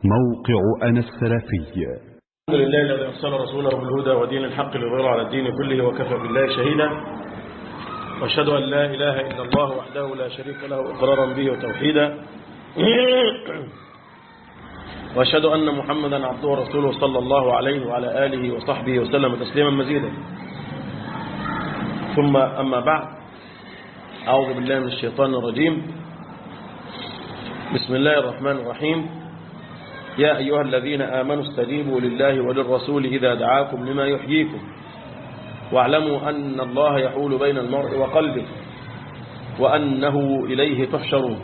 موقع أنا السلفي الحمد لله الذي أرسل رسوله بالهدى ودين الحق ليظهره على الدين كله وكفى بالله شهيدا وأشهد أن لا إله إلا الله وحده لا شريك له إقرارا به وتوحيدا وأشهد أن محمدا عبده ورسوله صلى الله عليه وعلى آله وصحبه وسلم تسليما مزيدا ثم أما بعد أعوذ بالله من الشيطان الرجيم بسم الله الرحمن الرحيم يا أيها الذين آمنوا استجيبوا لله وللرسول إذا دعاكم لما يحييكم واعلموا أن الله يحول بين المرء وقلبه وأنه إليه تحشرون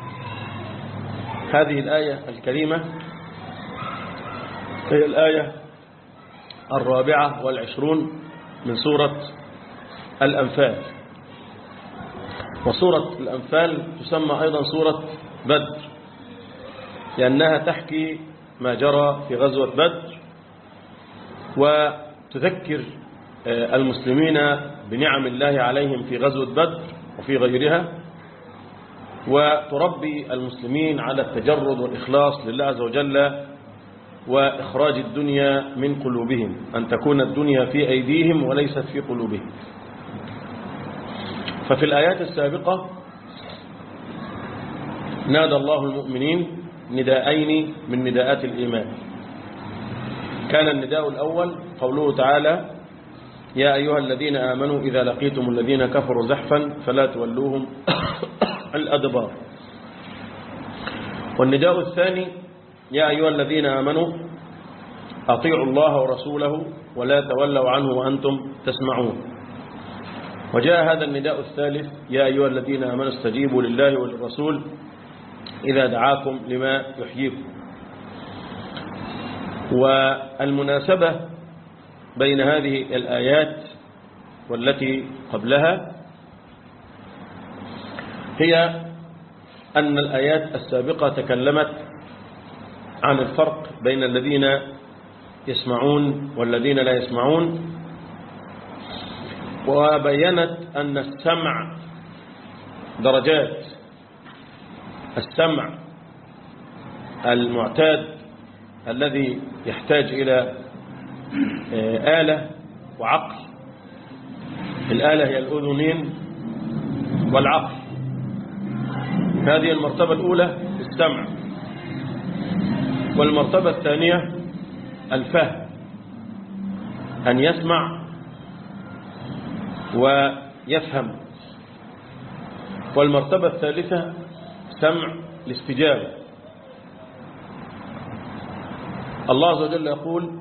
هذه الآية الكريمة هي الآية الرابعة والعشرون من سورة الأنفال وسورة الأنفال تسمى أيضا سورة بدر لأنها تحكي ما جرى في غزوة بدر وتذكر المسلمين بنعم الله عليهم في غزوة بدر وفي غيرها وتربي المسلمين على التجرد والإخلاص لله عز وجل وإخراج الدنيا من قلوبهم أن تكون الدنيا في أيديهم وليست في قلوبهم ففي الآيات السابقة نادى الله المؤمنين نداءين من نداءات الإيمان كان النداء الأول قوله تعالى يا أيها الذين آمنوا إذا لقيتم الذين كفروا زحفا فلا تولوهم الأدبار والنداء الثاني يا أيها الذين آمنوا أطيعوا الله ورسوله ولا تولوا عنه وأنتم تسمعون وجاء هذا النداء الثالث يا أيها الذين آمنوا استجيبوا لله وللرسول إذا دعاكم لما يحييكم والمناسبة بين هذه الآيات والتي قبلها هي أن الآيات السابقة تكلمت عن الفرق بين الذين يسمعون والذين لا يسمعون وبينت أن السمع درجات السمع المعتاد الذي يحتاج إلى آلة وعقل الآلة هي الأذنين والعقل هذه المرتبة الأولى السمع والمرتبة الثانية الفهم أن يسمع ويفهم والمرتبة الثالثة سمع الاستجابة الله عز وجل يقول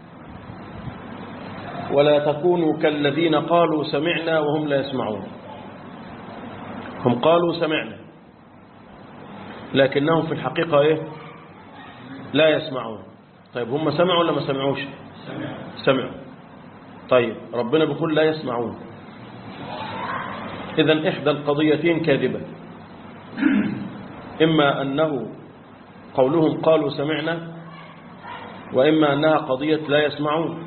ولا تكونوا كالذين قالوا سمعنا وهم لا يسمعون هم قالوا سمعنا لكنهم في الحقيقة إيه؟ لا يسمعون طيب هم سمعوا ولا ما سمعوش سمعوا طيب ربنا بيقول لا يسمعون إذا إحدى القضيتين كاذبة إما أنه قولهم قالوا سمعنا وإما أنها قضية لا يسمعون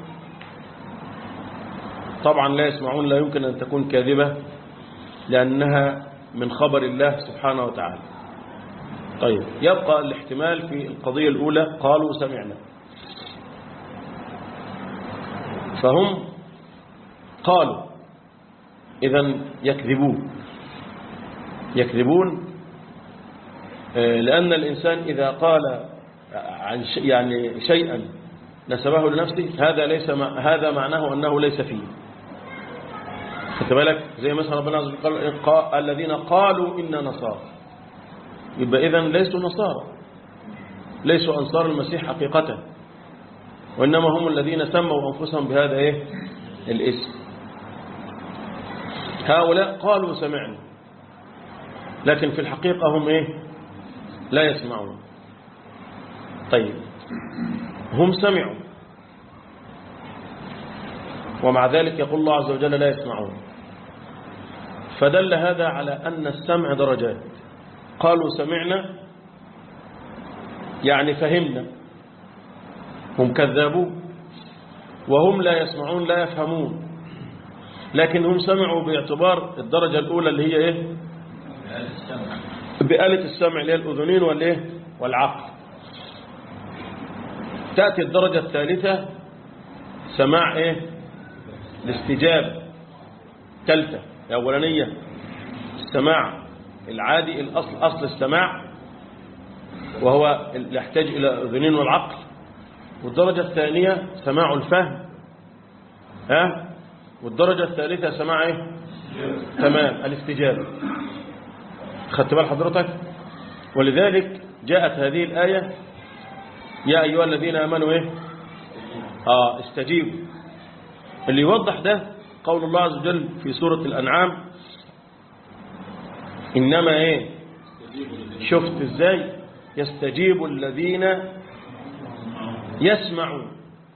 طبعا لا يسمعون لا يمكن أن تكون كاذبة لأنها من خبر الله سبحانه وتعالى طيب يبقى الاحتمال في القضية الأولى قالوا سمعنا فهم قالوا إذا يكذبون يكذبون لأن الإنسان إذا قال عن يعني شيئا نسبه لنفسه هذا ليس هذا معناه أنه ليس فيه خدت بالك زي مثلا ربنا عز وجل قال الذين قالوا إنا نصارى يبقى إذا ليسوا نصارى ليسوا أنصار المسيح حقيقة وإنما هم الذين سموا أنفسهم بهذا إيه الاسم هؤلاء قالوا سمعنا لكن في الحقيقة هم إيه لا يسمعون طيب هم سمعوا ومع ذلك يقول الله عز وجل لا يسمعون فدل هذا على أن السمع درجات قالوا سمعنا يعني فهمنا هم كذابوا وهم لا يسمعون لا يفهمون لكن هم سمعوا باعتبار الدرجة الأولى اللي هي إيه بآلة السمع اللي هي الأذنين والإيه والعقل تأتي الدرجة الثالثة سماع إيه الاستجابة ثالثة الأولانية السماع العادي الأصل أصل السماع وهو يحتاج إلى أذنين والعقل والدرجة الثانية سماع الفهم ها والدرجة الثالثة سماع إيه تمام الاستجابة خدت بال حضرتك ولذلك جاءت هذه الآية يا أيها الذين آمنوا إيه آه استجيبوا اللي يوضح ده قول الله عز وجل في سورة الأنعام إنما إيه شفت إزاي يستجيب الذين يسمعون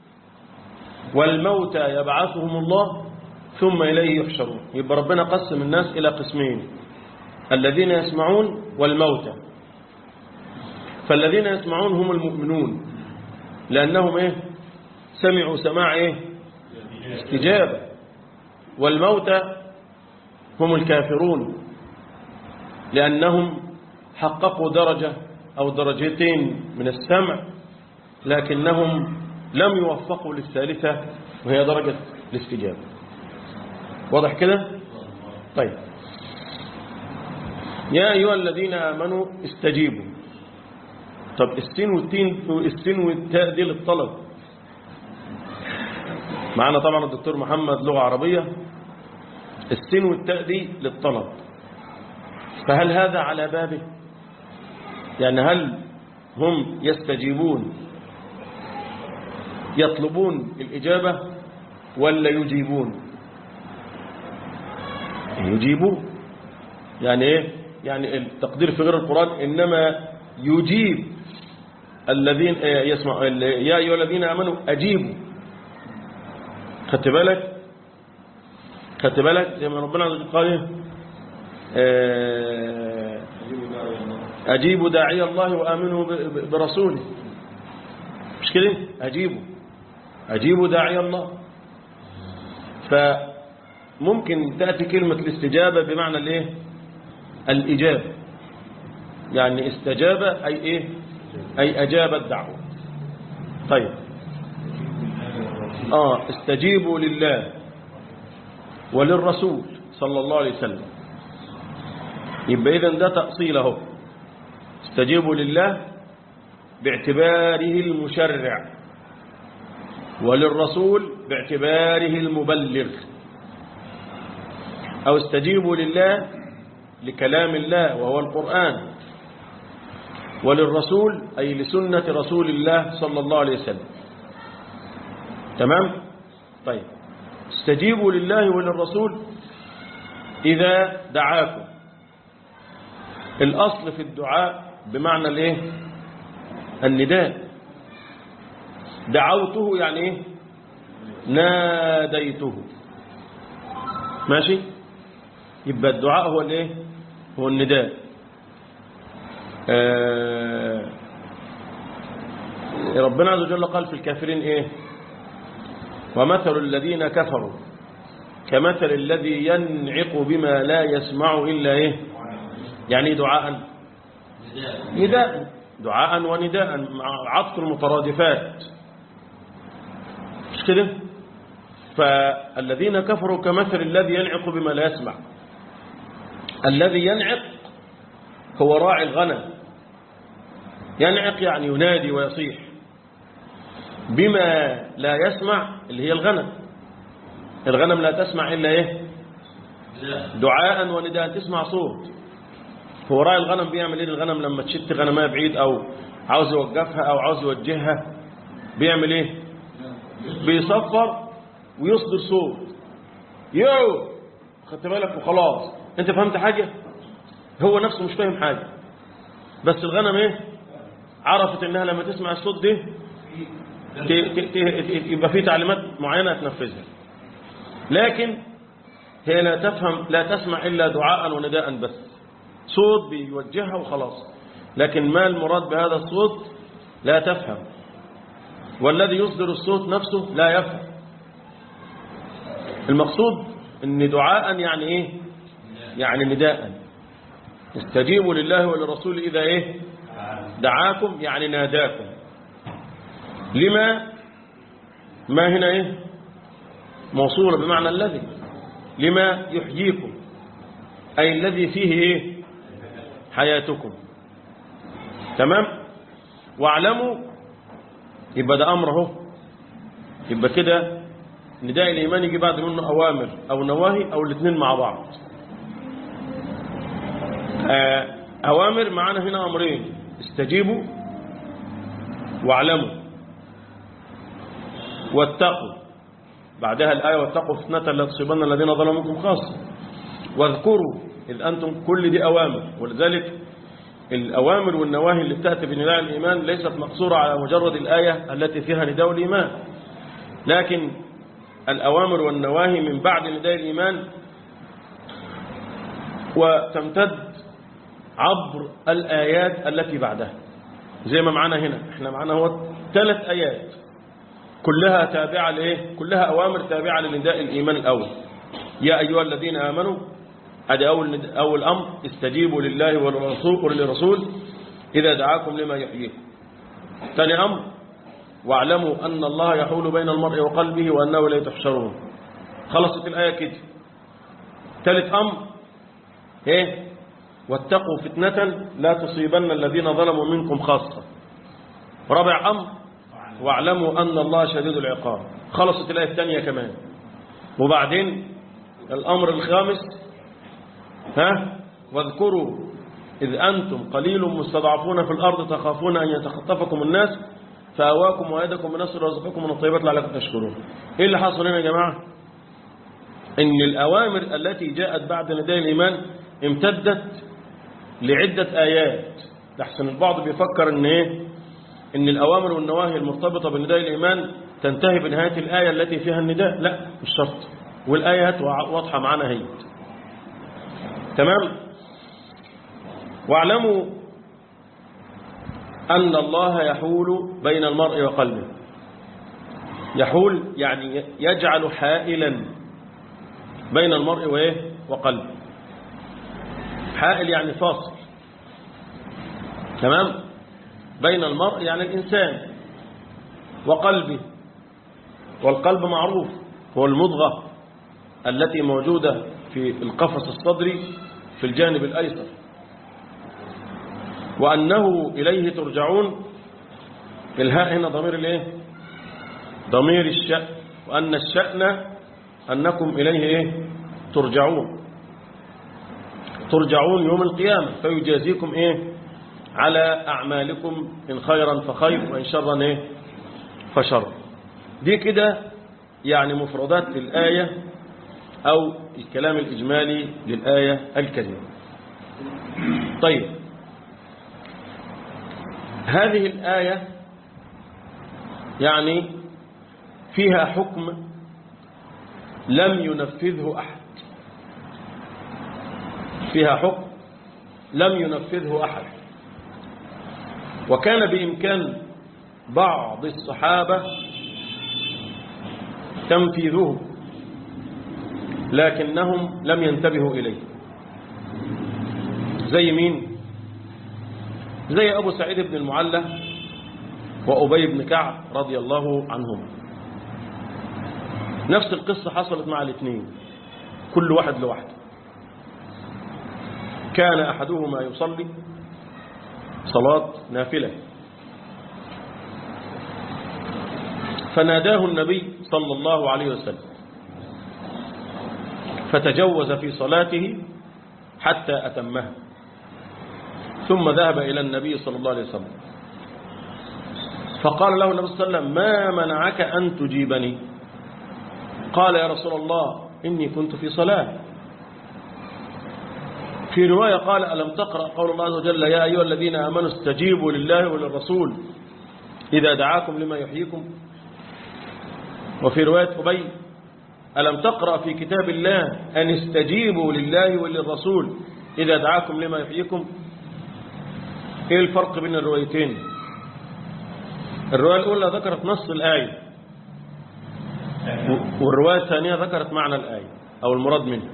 والموتى يبعثهم الله ثم إليه يحشرون يبقى ربنا قسم الناس إلى قسمين الذين يسمعون والموتى فالذين يسمعون هم المؤمنون لأنهم إيه سمعوا سماع إيه استجابة والموتى هم الكافرون لأنهم حققوا درجة أو درجتين من السمع لكنهم لم يوفقوا للثالثة وهي درجة الاستجابة واضح كده طيب يا أيها الذين آمنوا استجيبوا طب السين والتين السين والتاء دي للطلب معنا طبعا الدكتور محمد لغة عربية السين والتاء دي للطلب فهل هذا على بابه يعني هل هم يستجيبون يطلبون الإجابة ولا يجيبون يجيبون يعني ايه يعني التقدير في غير القرآن إنما يجيب الذين يسمع يا أيها الذين آمنوا أجيبوا خدت بالك خدت بالك زي ما ربنا عز وجل قال ايه أجيبوا داعي الله وآمنوا برسوله مش كده أجيبوا أجيبوا داعي الله فممكن تأتي كلمة الاستجابة بمعنى الايه الإجابة يعني استجاب أي إيه أي أجاب الدعوة طيب آه استجيبوا لله وللرسول صلى الله عليه وسلم يبقى إذن ده تأصيله استجيبوا لله باعتباره المشرع وللرسول باعتباره المبلغ أو استجيبوا لله لكلام الله وهو القرآن وللرسول أي لسنة رسول الله صلى الله عليه وسلم تمام طيب استجيبوا لله وللرسول إذا دعاكم الأصل في الدعاء بمعنى الايه النداء دعوته يعني ايه ناديته ماشي يبقى الدعاء هو الايه هو النداء آه ربنا عز وجل قال في الكافرين ايه ومثل الذين كفروا كمثل الذي ينعق بما لا يسمع إلا ايه يعني دعاء نداء دعاء ونداء مع عطف المترادفات مش كده فالذين كفروا كمثل الذي ينعق بما لا يسمع الذي ينعق هو راعي الغنم ينعق يعني ينادي ويصيح بما لا يسمع اللي هي الغنم الغنم لا تسمع إلا إيه دعاء ونداء تسمع صوت هو راعي الغنم بيعمل ايه الغنم لما تشت غنمها بعيد او عاوز يوقفها او عاوز يوجهها بيعمل ايه بيصفر ويصدر صوت يو خدت بالك وخلاص انت فهمت حاجة هو نفسه مش فاهم حاجة بس الغنم ايه عرفت انها لما تسمع الصوت ده يبقى في تعليمات معينة تنفذها لكن هي لا تفهم لا تسمع إلا دعاء ونداء بس صوت بيوجهها وخلاص لكن ما المراد بهذا الصوت لا تفهم والذي يصدر الصوت نفسه لا يفهم المقصود ان دعاء يعني ايه يعني نداء استجيبوا لله وللرسول اذا ايه دعاكم يعني ناداكم لما ما هنا إيه موصولة بمعنى الذي لما يحييكم أي الذي فيه إيه حياتكم تمام واعلموا يبقى ده أمره يبقى كده نداء الإيمان يجي بعد منه أوامر أو نواهي أو الاثنين مع بعض أوامر معانا هنا أمرين استجيبوا واعلموا واتقوا بعدها الآية واتقوا فتنة لا تصيبن الذين ظلموا منكم خاصة واذكروا إذ أنتم كل دي أوامر ولذلك الأوامر والنواهي اللي بتأتي بنداء الإيمان ليست مقصورة على مجرد الآية التي فيها نداء الإيمان لكن الأوامر والنواهي من بعد نداء الإيمان وتمتد عبر الآيات التي بعدها زي ما معنا هنا احنا معنا هو ثلاث آيات كلها تابعة لإيه كلها أوامر تابعة لنداء الإيمان الأول يا أيها الذين آمنوا هذا أول, أول أمر استجيبوا لله والرسول وللرسول إذا دعاكم لما يحييكم ثاني أمر واعلموا أن الله يحول بين المرء وقلبه وأنه لا تحشرون خلصت الآية كده ثالث أمر إيه واتقوا فتنة لا تصيبن الذين ظلموا منكم خاصة رابع أمر واعلموا أن الله شديد العقاب خلصت الآية الثانية كمان وبعدين الأمر الخامس ها واذكروا إذ أنتم قليل مستضعفون في الأرض تخافون أن يتخطفكم الناس فأواكم وأيدكم بنصر ورزقكم من الطيبات لعلكم تشكرون إيه اللي حصل هنا يا جماعة إن الأوامر التي جاءت بعد نداء الإيمان امتدت لعدة آيات لحسن البعض بيفكر إن إيه إن الأوامر والنواهي المرتبطة بنداء الإيمان تنتهي بنهاية الآية التي فيها النداء لا مش شرط والآيات واضحة معنا هي تمام واعلموا أن الله يحول بين المرء وقلبه يحول يعني يجعل حائلا بين المرء وإيه وقلبه حائل يعني فاصل تمام بين المرء يعني الإنسان وقلبه والقلب معروف هو المضغة التي موجودة في القفص الصدري في الجانب الأيسر وأنه إليه ترجعون الهاء هنا ضمير الايه ضمير الشأن وأن الشأن أنكم إليه إيه ترجعون ترجعون يوم القيامة فيجازيكم إيه على أعمالكم إن خيرا فخير وإن شرا إيه فشر دي كده يعني مفردات للآية أو الكلام الإجمالي للآية الكريمة طيب هذه الآية يعني فيها حكم لم ينفذه أحد فيها حكم لم ينفذه أحد وكان بإمكان بعض الصحابة تنفيذه لكنهم لم ينتبهوا إليه زي مين زي أبو سعيد بن المعلى وأبي بن كعب رضي الله عنهم نفس القصة حصلت مع الاثنين كل واحد لوحده كان أحدهما يصلي صلاة نافلة فناداه النبي صلى الله عليه وسلم فتجوز في صلاته حتى أتمها ثم ذهب إلى النبي صلى الله عليه وسلم فقال له النبي صلى الله عليه وسلم ما منعك أن تجيبني قال يا رسول الله إني كنت في صلاة في رواية قال ألم تقرأ قول الله عز وجل يا أيها الذين آمنوا استجيبوا لله وللرسول إذا دعاكم لما يحييكم وفي رواية أبي ألم تقرأ في كتاب الله أن استجيبوا لله وللرسول إذا دعاكم لما يحييكم إيه الفرق بين الروايتين الرواية الأولى ذكرت نص الآية والرواية الثانية ذكرت معنى الآية أو المراد منها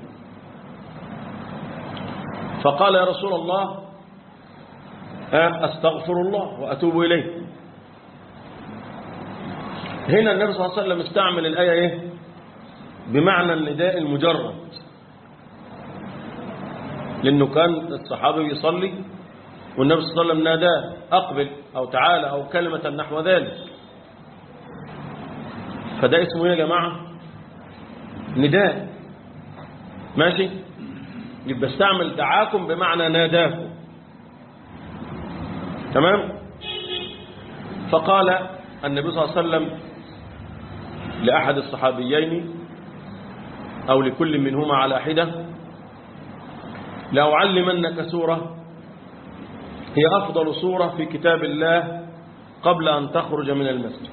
فقال يا رسول الله أستغفر الله وأتوب إليه هنا النبي صلى الله عليه وسلم استعمل الآية إيه بمعنى النداء المجرد لأنه كان الصحابي يصلي والنبي صلى الله عليه وسلم ناداه أقبل أو تعالى أو كلمة نحو ذلك فده اسمه ايه يا جماعة نداء ماشي يبقى استعمل دعاكم بمعنى ناداكم تمام فقال النبي صلى الله عليه وسلم لأحد الصحابيين أو لكل منهما على حدة لأعلمنك سورة هي أفضل سورة في كتاب الله قبل أن تخرج من المسجد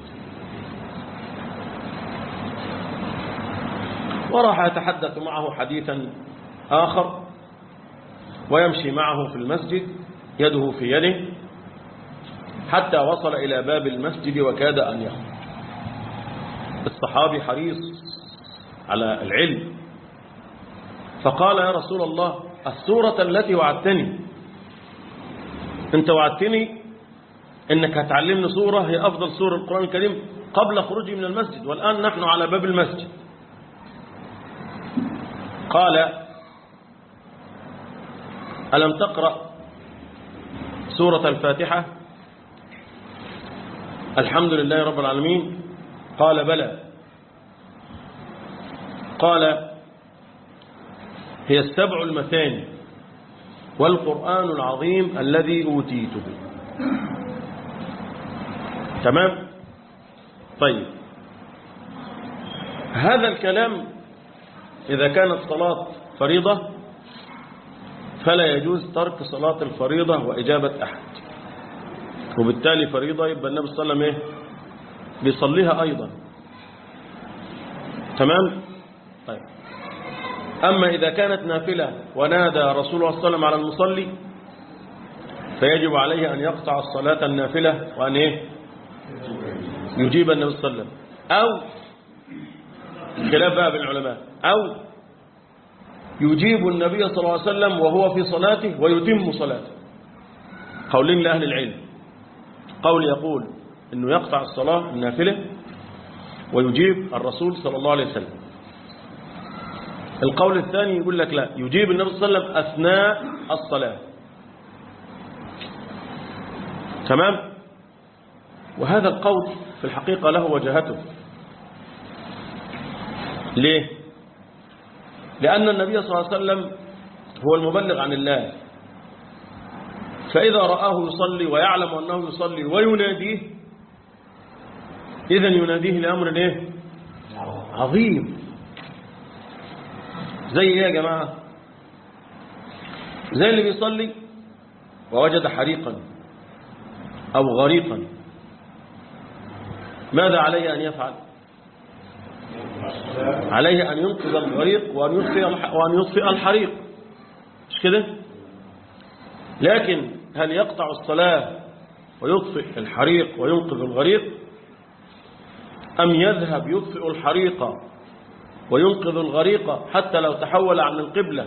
وراح يتحدث معه حديثا آخر ويمشي معه في المسجد يده في يده حتى وصل إلى باب المسجد وكاد أن يخرج الصحابي حريص على العلم فقال يا رسول الله السورة التي وعدتني انت وعدتني انك هتعلمني سورة هي افضل سورة القرآن الكريم قبل خروجي من المسجد والآن نحن على باب المسجد قال ألم تقرأ سورة الفاتحة الحمد لله رب العالمين قال بلى قال هي السبع المثاني والقرآن العظيم الذي أوتيته تمام طيب هذا الكلام إذا كانت صلاة فريضة فلا يجوز ترك صلاة الفريضة وإجابة أحد وبالتالي فريضة يبقى النبي صلى الله عليه وسلم إيه؟ بيصليها أيضا تمام طيب أما إذا كانت نافلة ونادى رسول الله صلى الله عليه وسلم على المصلي فيجب عليه أن يقطع الصلاة النافلة وأن إيه يجيب النبي صلى الله عليه وسلم أو خلاف بقى بين العلماء أو يجيب النبي صلى الله عليه وسلم وهو في صلاته ويتم صلاته قولين لأهل العلم قول يقول أنه يقطع الصلاة النافلة ويجيب الرسول صلى الله عليه وسلم القول الثاني يقول لك لا يجيب النبي صلى الله عليه وسلم أثناء الصلاة تمام وهذا القول في الحقيقة له وجهته ليه لأن النبي صلى الله عليه وسلم هو المبلغ عن الله فإذا رآه يصلي ويعلم أنه يصلي ويناديه إذا يناديه لأمر إيه عظيم زي إيه يا جماعة زي اللي بيصلي ووجد حريقا أو غريقا ماذا عليه أن يفعل عليه أن ينقذ الغريق وأن يطفئ وأن يطفئ الحريق مش كده لكن هل يقطع الصلاة ويطفئ الحريق وينقذ الغريق أم يذهب يطفئ الحريق وينقذ الغريق حتى لو تحول عن القبلة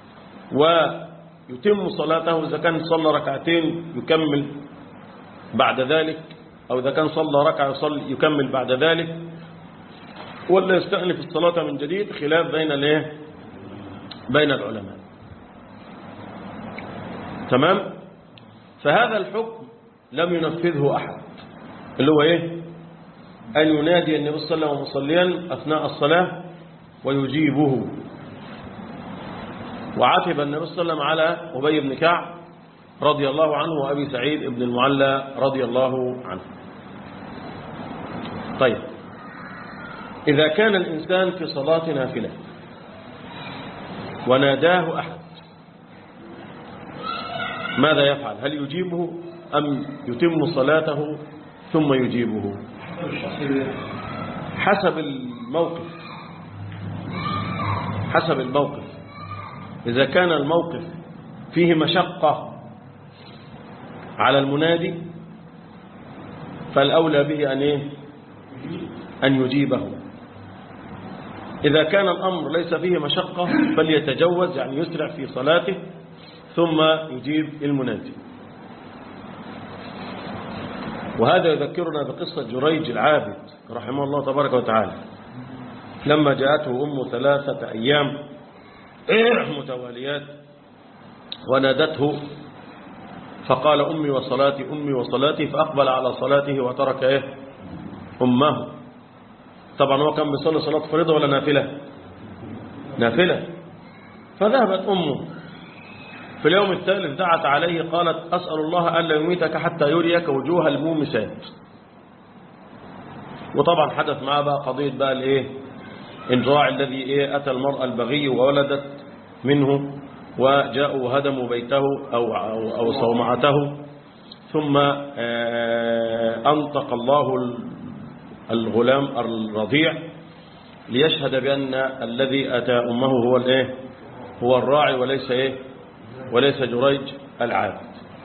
ويتم صلاته إذا كان صلى ركعتين يكمل بعد ذلك أو إذا كان صلى ركعة يصلي يكمل بعد ذلك ولا يستأنف الصلاة من جديد خلاف بين الايه بين العلماء تمام فهذا الحكم لم ينفذه أحد اللي هو ايه أن ينادي النبي صلى الله عليه وسلم مصليا أثناء الصلاة ويجيبه وعاتب النبي صلى الله عليه وسلم على أبي بن كعب رضي الله عنه وأبي سعيد بن المعلى رضي الله عنه طيب إذا كان الإنسان في صلاة نافلة وناداه أحد ماذا يفعل هل يجيبه أم يتم صلاته ثم يجيبه حسب الموقف حسب الموقف إذا كان الموقف فيه مشقة على المنادي فالأولى به أن إيه؟ أن يجيبه إذا كان الأمر ليس فيه مشقة فليتجوز يعني يسرع في صلاته ثم يجيب المنادي وهذا يذكرنا بقصة جريج العابد رحمه الله تبارك وتعالى لما جاءته أم ثلاثة أيام متواليات ونادته فقال أمي وصلاتي أمي وصلاتي فأقبل على صلاته وترك إيه أمه طبعا هو كان بيصلي صلاة فريضة ولا نافلة نافلة فذهبت أمه في اليوم الثالث دعت عليه قالت أسأل الله ألا يميتك حتى يريك وجوه المومسات وطبعا حدث معاه بقى قضية بقى الايه الجراع الذي ايه أتى المرأة البغي وولدت منه وجاءوا وهدموا بيته أو, أو, أو صومعته ثم أنطق الله الغلام الرضيع ليشهد بأن الذي أتى أمه هو الايه هو الراعي وليس ايه وليس جريج العابد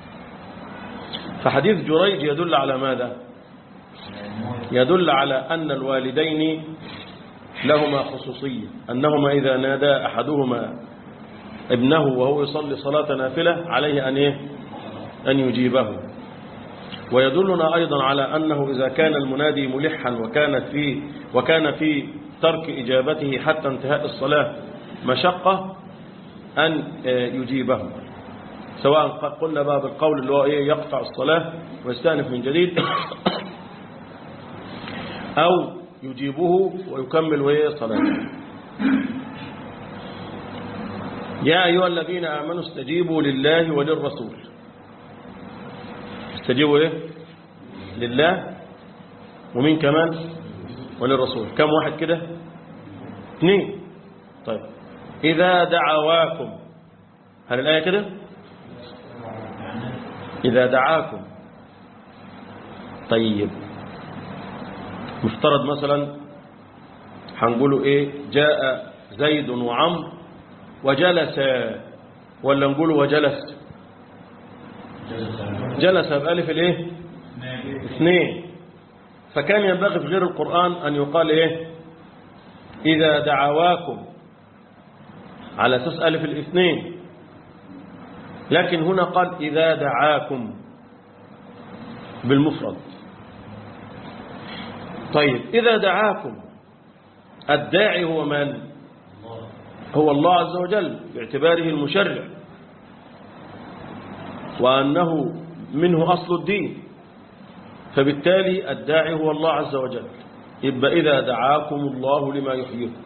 فحديث جريج يدل على ماذا يدل على أن الوالدين لهما خصوصية أنهما إذا نادى أحدهما ابنه وهو يصلي صلاة نافلة عليه أن, إيه؟ أن يجيبه ويدلنا أيضا على أنه إذا كان المنادي ملحا وكانت في وكان في ترك إجابته حتى انتهاء الصلاة مشقة أن يجيبه سواء قلنا بقى بالقول اللي هو إيه يقطع الصلاة ويستأنف من جديد أو يجيبه ويكمل وهي صلاته يا أيها الذين آمنوا استجيبوا لله وللرسول استجيبوا إيه لله ومين كمان وللرسول كم واحد كده اثنين طيب إذا دعواكم هل الآية كده إذا دعاكم طيب مفترض مثلا هنقوله إيه جاء زيد وعمر وجلس ولا نقوله وجلس جلس بألف الايه اثنين فكان ينبغي في غير القرآن أن يقال إيه إذا دعواكم على أساس ألف الاثنين لكن هنا قال إذا دعاكم بالمفرد طيب إذا دعاكم الداعي هو من هو الله عز وجل باعتباره المشرع وأنه منه أصل الدين فبالتالي الداعي هو الله عز وجل يبقى إذا دعاكم الله لما يحييكم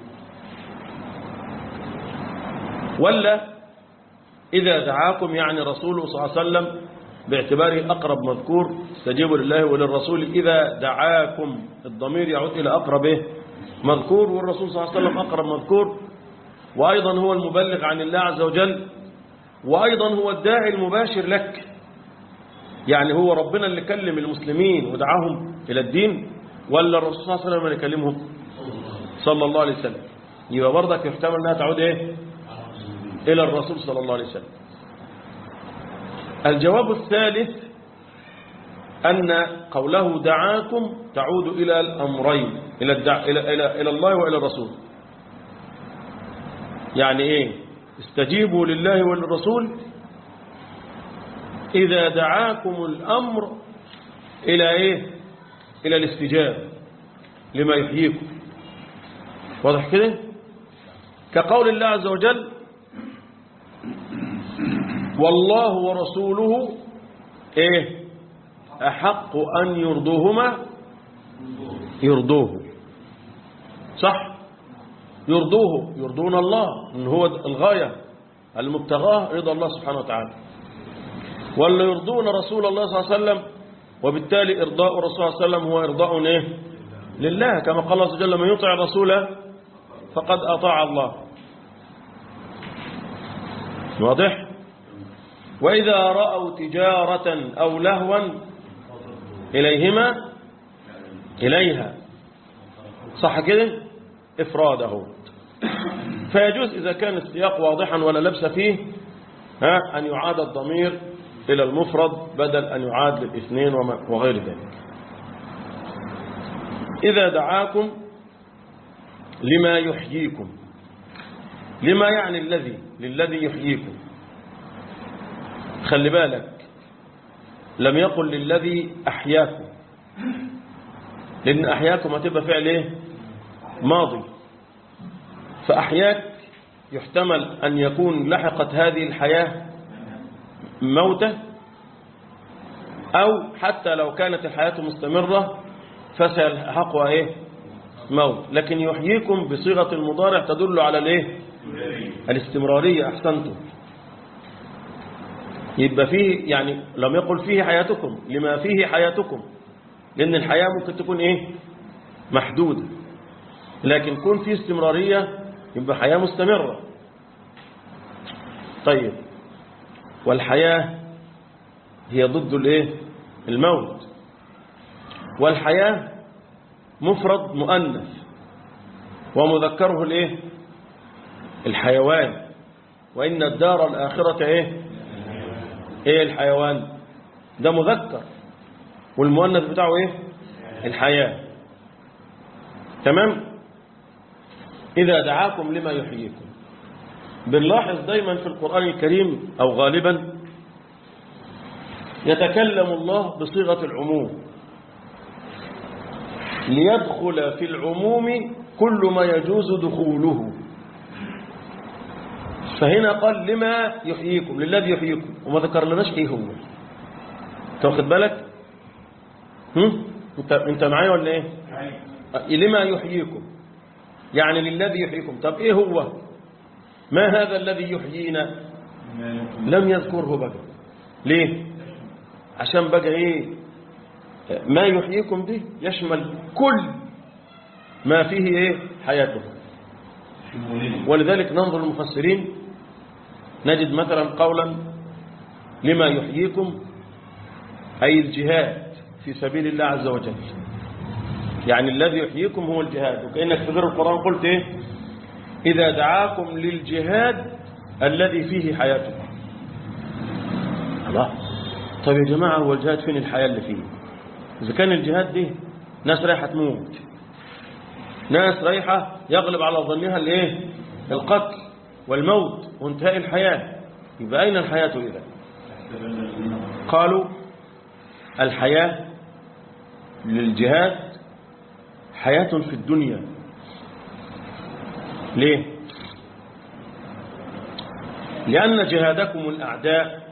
ولا إذا دعاكم يعني رسوله صلى الله عليه وسلم باعتباره أقرب مذكور استجيبوا لله وللرسول إذا دعاكم الضمير يعود إلى أقرب إيه؟ مذكور والرسول صلى الله عليه وسلم أقرب مذكور وأيضا هو المبلغ عن الله عز وجل وأيضا هو الداعي المباشر لك يعني هو ربنا اللي كلم المسلمين ودعاهم إلى الدين ولا الرسول صلى الله عليه وسلم اللي كلمهم صلى الله عليه وسلم يبقى برضك يحتمل أنها تعود إيه إلى الرسول صلى الله عليه وسلم الجواب الثالث أن قوله دعاكم تعود إلى الأمرين إلى, الدع... إلى... إلى... إلى الله وإلى الرسول يعني إيه استجيبوا لله وللرسول إذا دعاكم الأمر إلى إيه إلى الاستجابة لما يحييكم واضح كده كقول الله عز وجل والله ورسوله إيه أحق أن يرضوهما يرضوه صح يرضوه يرضون الله إن هو الغاية المبتغاه رضا الله سبحانه وتعالى ولا يرضون رسول الله صلى الله عليه وسلم وبالتالي إرضاء الرسول صلى الله عليه وسلم هو إرضاء إيه؟ لله كما قال الله عز وجل من يطع الرسول فقد أطاع الله واضح وإذا رأوا تجارة أو لهوا إليهما إليها صح كده إفراده فيجوز إذا كان السياق واضحا ولا لبس فيه ها أن يعاد الضمير إلى المفرد بدل أن يعاد للاثنين وغير ذلك إذا دعاكم لما يحييكم لما يعني الذي للذي يحييكم خلي بالك لم يقل للذي أحياكم لأن أحياكم هتبقى فعل إيه ماضي فأحياك يحتمل أن يكون لحقت هذه الحياة موتة أو حتى لو كانت الحياة مستمرة فسيلحقها إيه موت لكن يحييكم بصيغة المضارع تدل على الإيه الاستمرارية أحسنتم يبقى فيه يعني لم يقل فيه حياتكم لما فيه حياتكم لأن الحياة ممكن تكون إيه محدودة لكن كون فيه استمرارية يبقى حياة مستمرة طيب والحياة هي ضد الايه الموت والحياة مفرد مؤنث ومذكره الايه الحيوان وإن الدار الآخرة ايه ايه الحيوان ده مذكر والمؤنث بتاعه ايه الحياة تمام إذا دعاكم لما يحييكم بنلاحظ دايما في القرآن الكريم أو غالبا يتكلم الله بصيغة العموم ليدخل في العموم كل ما يجوز دخوله فهنا قال لما يحييكم للذي يحييكم وما ذكر لناش ايه هو تاخد بالك هم؟ انت انت معايا ولا ايه لما يحييكم يعني للذي يحييكم طب ايه هو ما هذا الذي يحيينا لم يذكره بقى ليه عشان بقى ايه ما يحييكم به يشمل كل ما فيه ايه حياته ولذلك ننظر المفسرين نجد مثلا قولا لما يحييكم أي الجهاد في سبيل الله عز وجل يعني الذي يحييكم هو الجهاد وكأنك في غير القرآن قلت إيه إذا دعاكم للجهاد الذي فيه حياتكم الله طيب يا جماعة هو الجهاد فين الحياة اللي فيه إذا كان الجهاد دي ناس رايحة تموت ناس رايحة يغلب على ظنها الايه القتل والموت وانتهاء الحياة يبقى أين الحياة إذا قالوا الحياة للجهاد حياة في الدنيا ليه لأن جهادكم الأعداء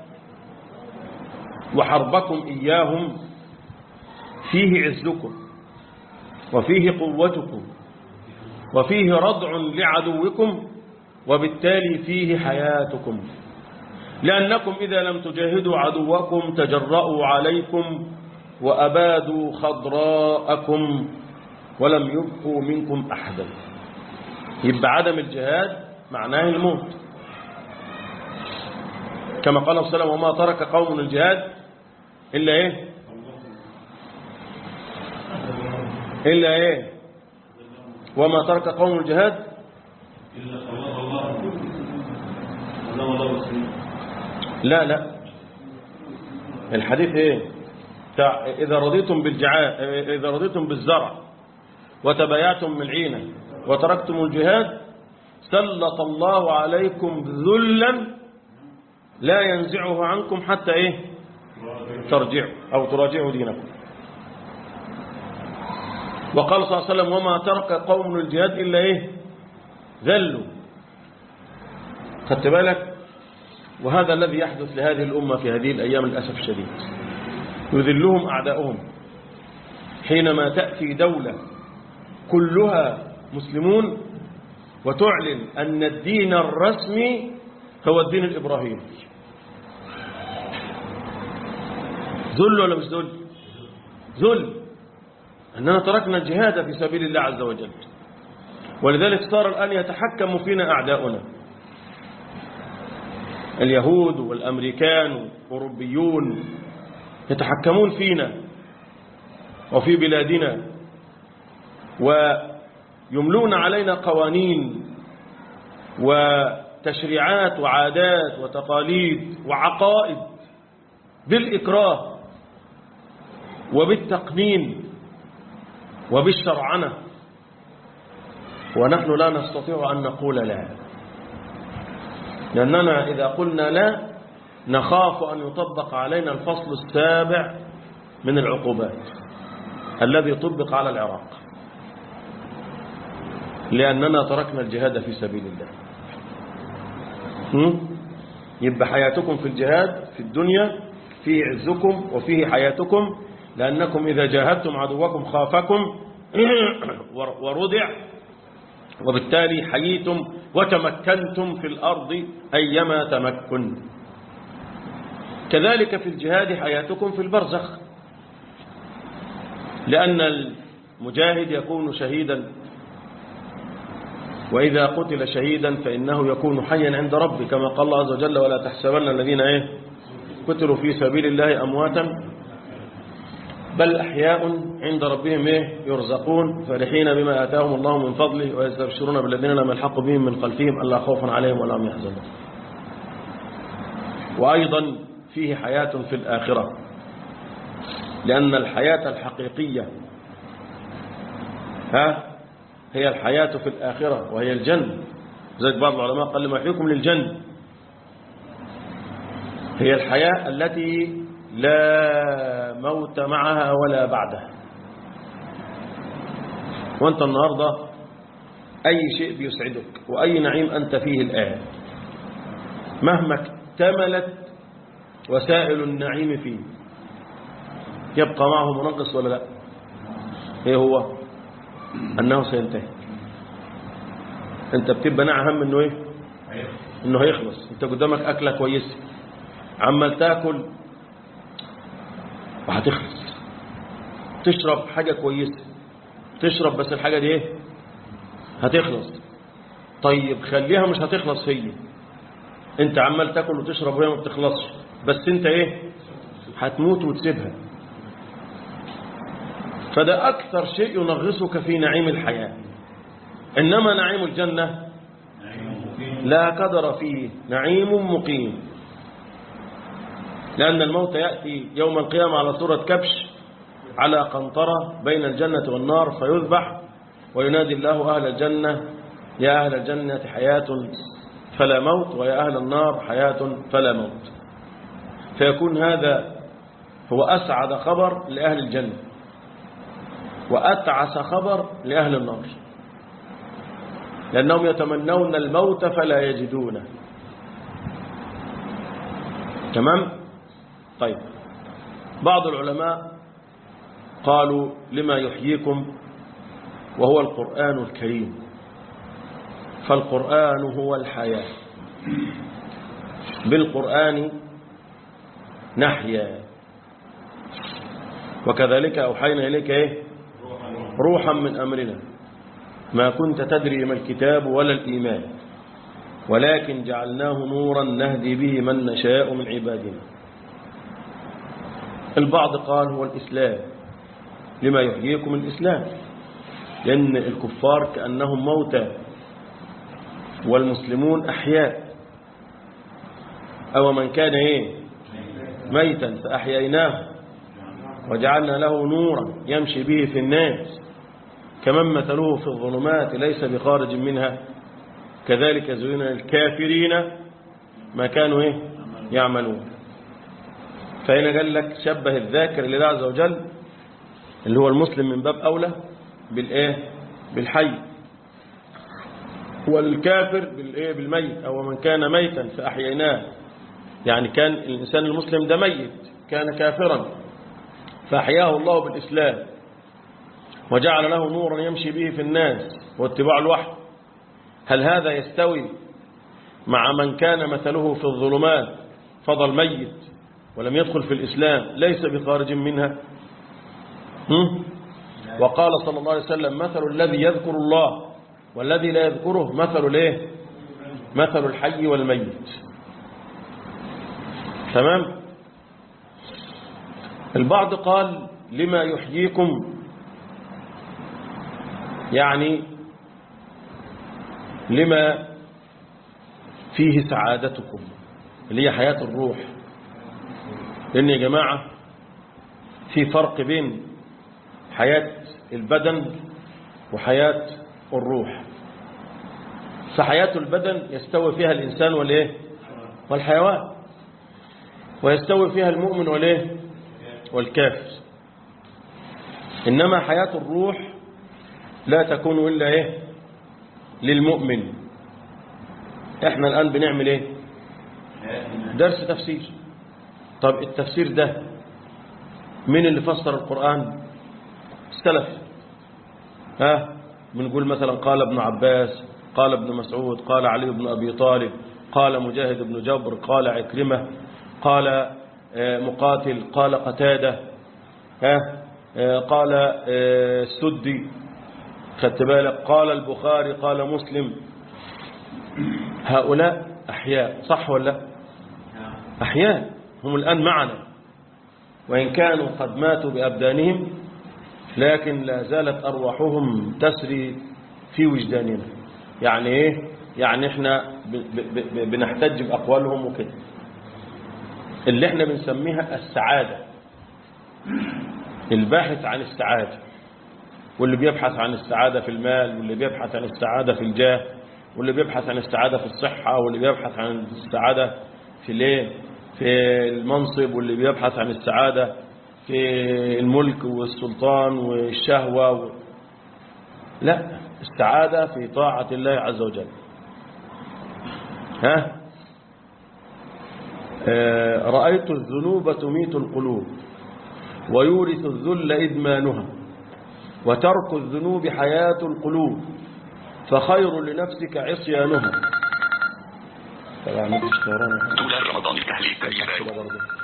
وحربكم إياهم فيه عزكم وفيه قوتكم وفيه ردع لعدوكم وبالتالي فيه حياتكم لأنكم إذا لم تجاهدوا عدوكم تجرأوا عليكم وأبادوا خضراءكم ولم يبقوا منكم أحدا يبقى عدم الجهاد معناه الموت كما قال صلى الله عليه وسلم وما ترك قوم الجهاد إلا إيه إلا إيه وما ترك قوم الجهاد لا لا الحديث ايه بتاع اذا رضيتم بالجعاء اذا رضيتم بالزرع وتبايعتم بالعينة وتركتم الجهاد سلط الله عليكم ذلا لا ينزعه عنكم حتى ايه ترجعوا او تراجعوا دينكم وقال صلى الله عليه وسلم وما ترك قوم الجهاد إلا إيه ذلوا خدت بالك وهذا الذي يحدث لهذه الأمة في هذه الأيام للأسف الشديد يذلهم أعداؤهم حينما تأتي دولة كلها مسلمون وتعلن أن الدين الرسمي هو الدين الإبراهيمي ذل ولا مش ذل ذل أننا تركنا الجهاد في سبيل الله عز وجل ولذلك صار الآن يتحكم فينا أعداؤنا اليهود والأمريكان والأوروبيون يتحكمون فينا وفي بلادنا ويملون علينا قوانين وتشريعات وعادات وتقاليد وعقائد بالإكراه وبالتقنين وبالشرعنة ونحن لا نستطيع أن نقول لا لأننا إذا قلنا لا نخاف أن يطبق علينا الفصل السابع من العقوبات الذي طبق على العراق لأننا تركنا الجهاد في سبيل الله هم؟ يبقى حياتكم في الجهاد في الدنيا فيه عزكم وفيه حياتكم لأنكم إذا جاهدتم عدوكم خافكم ورضع وبالتالي حييتم وتمكنتم في الأرض أيما تمكن كذلك في الجهاد حياتكم في البرزخ لأن المجاهد يكون شهيدا وإذا قتل شهيدا فإنه يكون حيا عند ربه كما قال الله عز وجل ولا تحسبن الذين إيه قتلوا في سبيل الله أمواتا بل أحياء عند ربهم إيه يرزقون فرحين بما آتاهم الله من فضله ويستبشرون بالذين لم يلحقوا بهم من خلفهم ألا خوف عليهم ولا هم يحزنون وأيضا فيه حياة في الآخرة لأن الحياة الحقيقية ها هي الحياة في الآخرة وهي الجنة زي بعض العلماء قال لما يحييكم للجنة هي الحياة التي لا موت معها ولا بعدها وانت النهاردة أي شيء بيسعدك وأي نعيم أنت فيه الآن مهما اكتملت وسائل النعيم فيه يبقى معه منقص ولا لا ايه هو انه سينتهي انت بتبقى نعم انه ايه انه هيخلص انت قدامك اكله كويسه عمال تاكل وهتخلص تشرب حاجه كويسه تشرب بس الحاجه دي ايه هتخلص طيب خليها مش هتخلص هي انت عمال تاكل وتشرب وهي ما بتخلصش بس انت ايه هتموت وتسيبها فده أكثر شيء ينغصك في نعيم الحياة إنما نعيم الجنة لا قدر فيه نعيم مقيم لأن الموت يأتي يوم القيامة على صورة كبش على قنطرة بين الجنة والنار فيذبح وينادي الله أهل الجنة يا أهل الجنة حياة فلا موت ويا أهل النار حياة فلا موت فيكون هذا هو أسعد خبر لأهل الجنة وأتعس خبر لأهل النار لأنهم يتمنون الموت فلا يجدونه تمام طيب بعض العلماء قالوا لما يحييكم وهو القرآن الكريم فالقرآن هو الحياة بالقرآن نحيا وكذلك أوحينا إليك إيه روحا من أمرنا ما كنت تدري ما الكتاب ولا الإيمان ولكن جعلناه نورا نهدي به من نشاء من عبادنا البعض قال هو الإسلام لما يحييكم الإسلام لأن الكفار كأنهم موتى والمسلمون أحياء أو من كان إيه ميتا فأحييناه وجعلنا له نورا يمشي به في الناس كمن مثله في الظلمات ليس بخارج منها كذلك زين للكافرين ما كانوا إيه؟ يعملون فهنا قال لك شبه الذاكر لله عز وجل اللي هو المسلم من باب أولى بالإيه بالحي والكافر بالإيه بالميت أو من كان ميتا فأحييناه يعني كان الإنسان المسلم ده ميت كان كافرا فأحياه الله بالإسلام وجعل له نورا يمشي به في الناس واتباع الوحي هل هذا يستوي مع من كان مثله في الظلمات فضل ميت ولم يدخل في الإسلام ليس بخارج منها هم؟ وقال صلى الله عليه وسلم مثل الذي يذكر الله والذي لا يذكره مثل الايه مثل الحي والميت تمام البعض قال لما يحييكم يعني لما فيه سعادتكم اللي هي حياة الروح لأن يا جماعة في فرق بين حياة البدن وحياة الروح فحياة البدن يستوي فيها الإنسان والإيه والحيوان ويستوي فيها المؤمن والإيه والكافر إنما حياة الروح لا تكون إلا إيه للمؤمن إحنا الآن بنعمل إيه درس تفسير طب التفسير ده مين اللي فسر القرآن السلف ها بنقول مثلا قال ابن عباس قال ابن مسعود قال علي بن أبي طالب قال مجاهد بن جبر قال عكرمة قال مقاتل قال قتادة ها قال السدي خدت بالك قال البخاري قال مسلم هؤلاء أحياء صح ولا أحياء هم الآن معنا وإن كانوا قد ماتوا بأبدانهم لكن لا زالت أرواحهم تسري في وجداننا يعني إيه يعني إحنا بنحتج بأقوالهم وكده اللي إحنا بنسميها السعادة الباحث عن السعادة واللي بيبحث عن السعادة في المال واللي بيبحث عن السعادة في الجاه واللي بيبحث عن السعادة في الصحة واللي بيبحث عن السعادة في الايه في المنصب واللي بيبحث عن السعادة في الملك والسلطان والشهوة و... لا السعادة في طاعة الله عز وجل ها آه رأيت الذنوب تميت القلوب ويورث الذل إدمانها وترك الذنوب حياة القلوب فخير لنفسك عصيانها طبعا مفيش طيران دولار رمضان التهليل كبيرة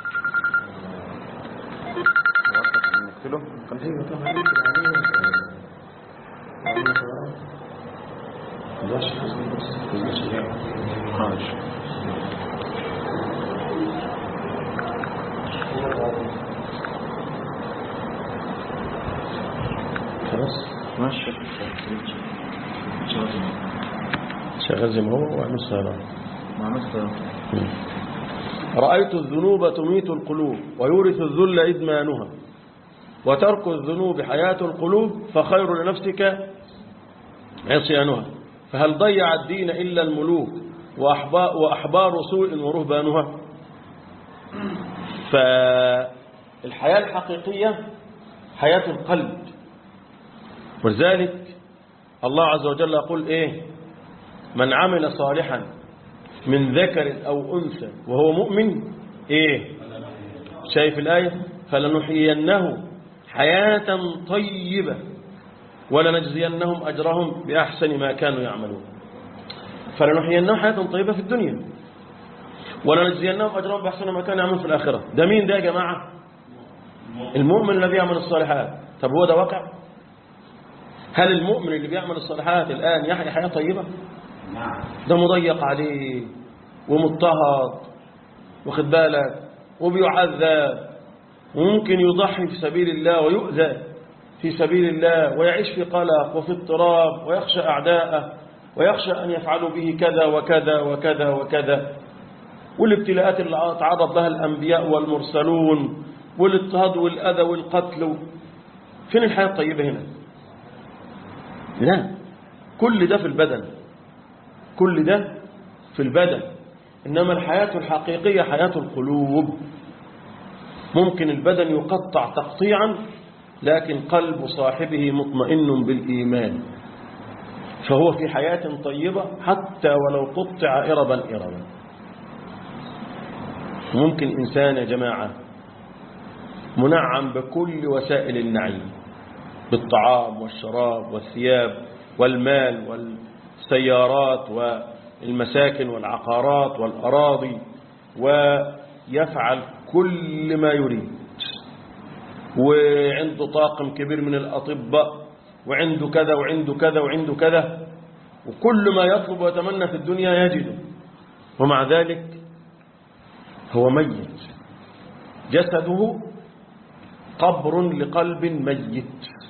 خلاص ماشي شغال زي ما هو وعمل السيارات رأيت الذنوب تميت القلوب ويورث الذل إدمانها وترك الذنوب حياة القلوب فخير لنفسك عصيانها فهل ضيع الدين إلا الملوك وأحبار, وأحبار سوء ورهبانها فالحياة الحقيقية حياة القلب ولذلك الله عز وجل يقول إيه من عمل صالحا من ذكر أو أنثى وهو مؤمن إيه شايف الآية فلنحيينه حياة طيبة ولنجزينهم أجرهم بأحسن ما كانوا يعملون فلنحيينهم حياة طيبة في الدنيا ولنجزينهم أجرهم بأحسن ما كانوا يعملون في الآخرة ده مين ده يا جماعة المؤمن الذي يعمل الصالحات طب هو ده واقع هل المؤمن اللي بيعمل الصالحات الآن يحيا حياة طيبة ده مضيق عليه ومضطهد واخد بالك وبيعذب وممكن يضحي في سبيل الله ويؤذى في سبيل الله ويعيش في قلق وفي اضطراب ويخشى أعداءه ويخشى أن يفعلوا به كذا وكذا وكذا وكذا والابتلاءات اللي تعرض لها الأنبياء والمرسلون والاضطهاد والأذى والقتل فين الحياة الطيبة هنا لا كل ده في البدن كل ده في البدن إنما الحياة الحقيقية حياة القلوب ممكن البدن يقطع تقطيعا لكن قلب صاحبه مطمئن بالإيمان فهو في حياة طيبة حتى ولو قطع إربا إربا ممكن إنسان يا جماعة منعم بكل وسائل النعيم بالطعام والشراب والثياب والمال والسيارات والمساكن والعقارات والأراضي ويفعل كل ما يريد وعنده طاقم كبير من الأطباء وعنده كذا وعنده كذا وعنده كذا وكل ما يطلب ويتمنى في الدنيا يجده ومع ذلك هو ميت جسده قبر لقلب ميت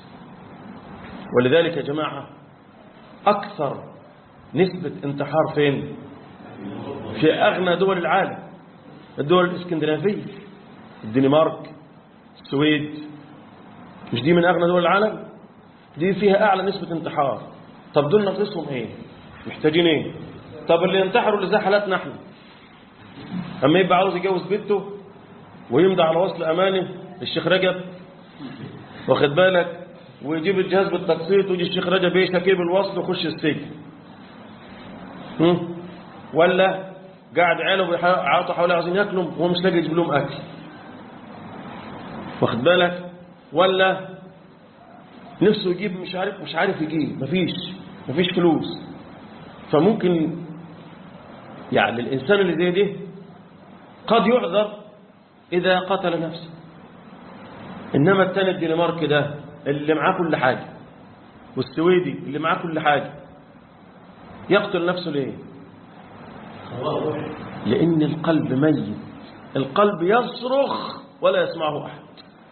ولذلك يا جماعة أكثر نسبة انتحار فين في أغنى دول العالم الدول الإسكندنافية الدنمارك السويد مش دي من أغنى دول العالم دي فيها أعلى نسبة انتحار طب دول نقصهم إيه محتاجين إيه طب اللي ينتحروا اللي زي حالاتنا احنا أما يبقى عاوز يجوز بنته ويمضي على وصل أمانه الشيخ رجب واخد بالك ويجيب الجهاز بالتقسيط ويجي الشيخ رجب يشتكي بالوصل ويخش السجن هم؟ ولا قاعد عياله بيعاطوا حواليه عايزين ياكلوا وهو مش لاقي يجيب لهم اكل واخد بالك ولا نفسه يجيب مش عارف مش عارف يجيب مفيش مفيش فلوس فممكن يعني الانسان اللي زي ده قد يعذر اذا قتل نفسه انما التاني الدنماركي ده اللي معاه كل حاجه والسويدي اللي معاه كل حاجه يقتل نفسه ليه لأن القلب ميت القلب يصرخ ولا يسمعه أحد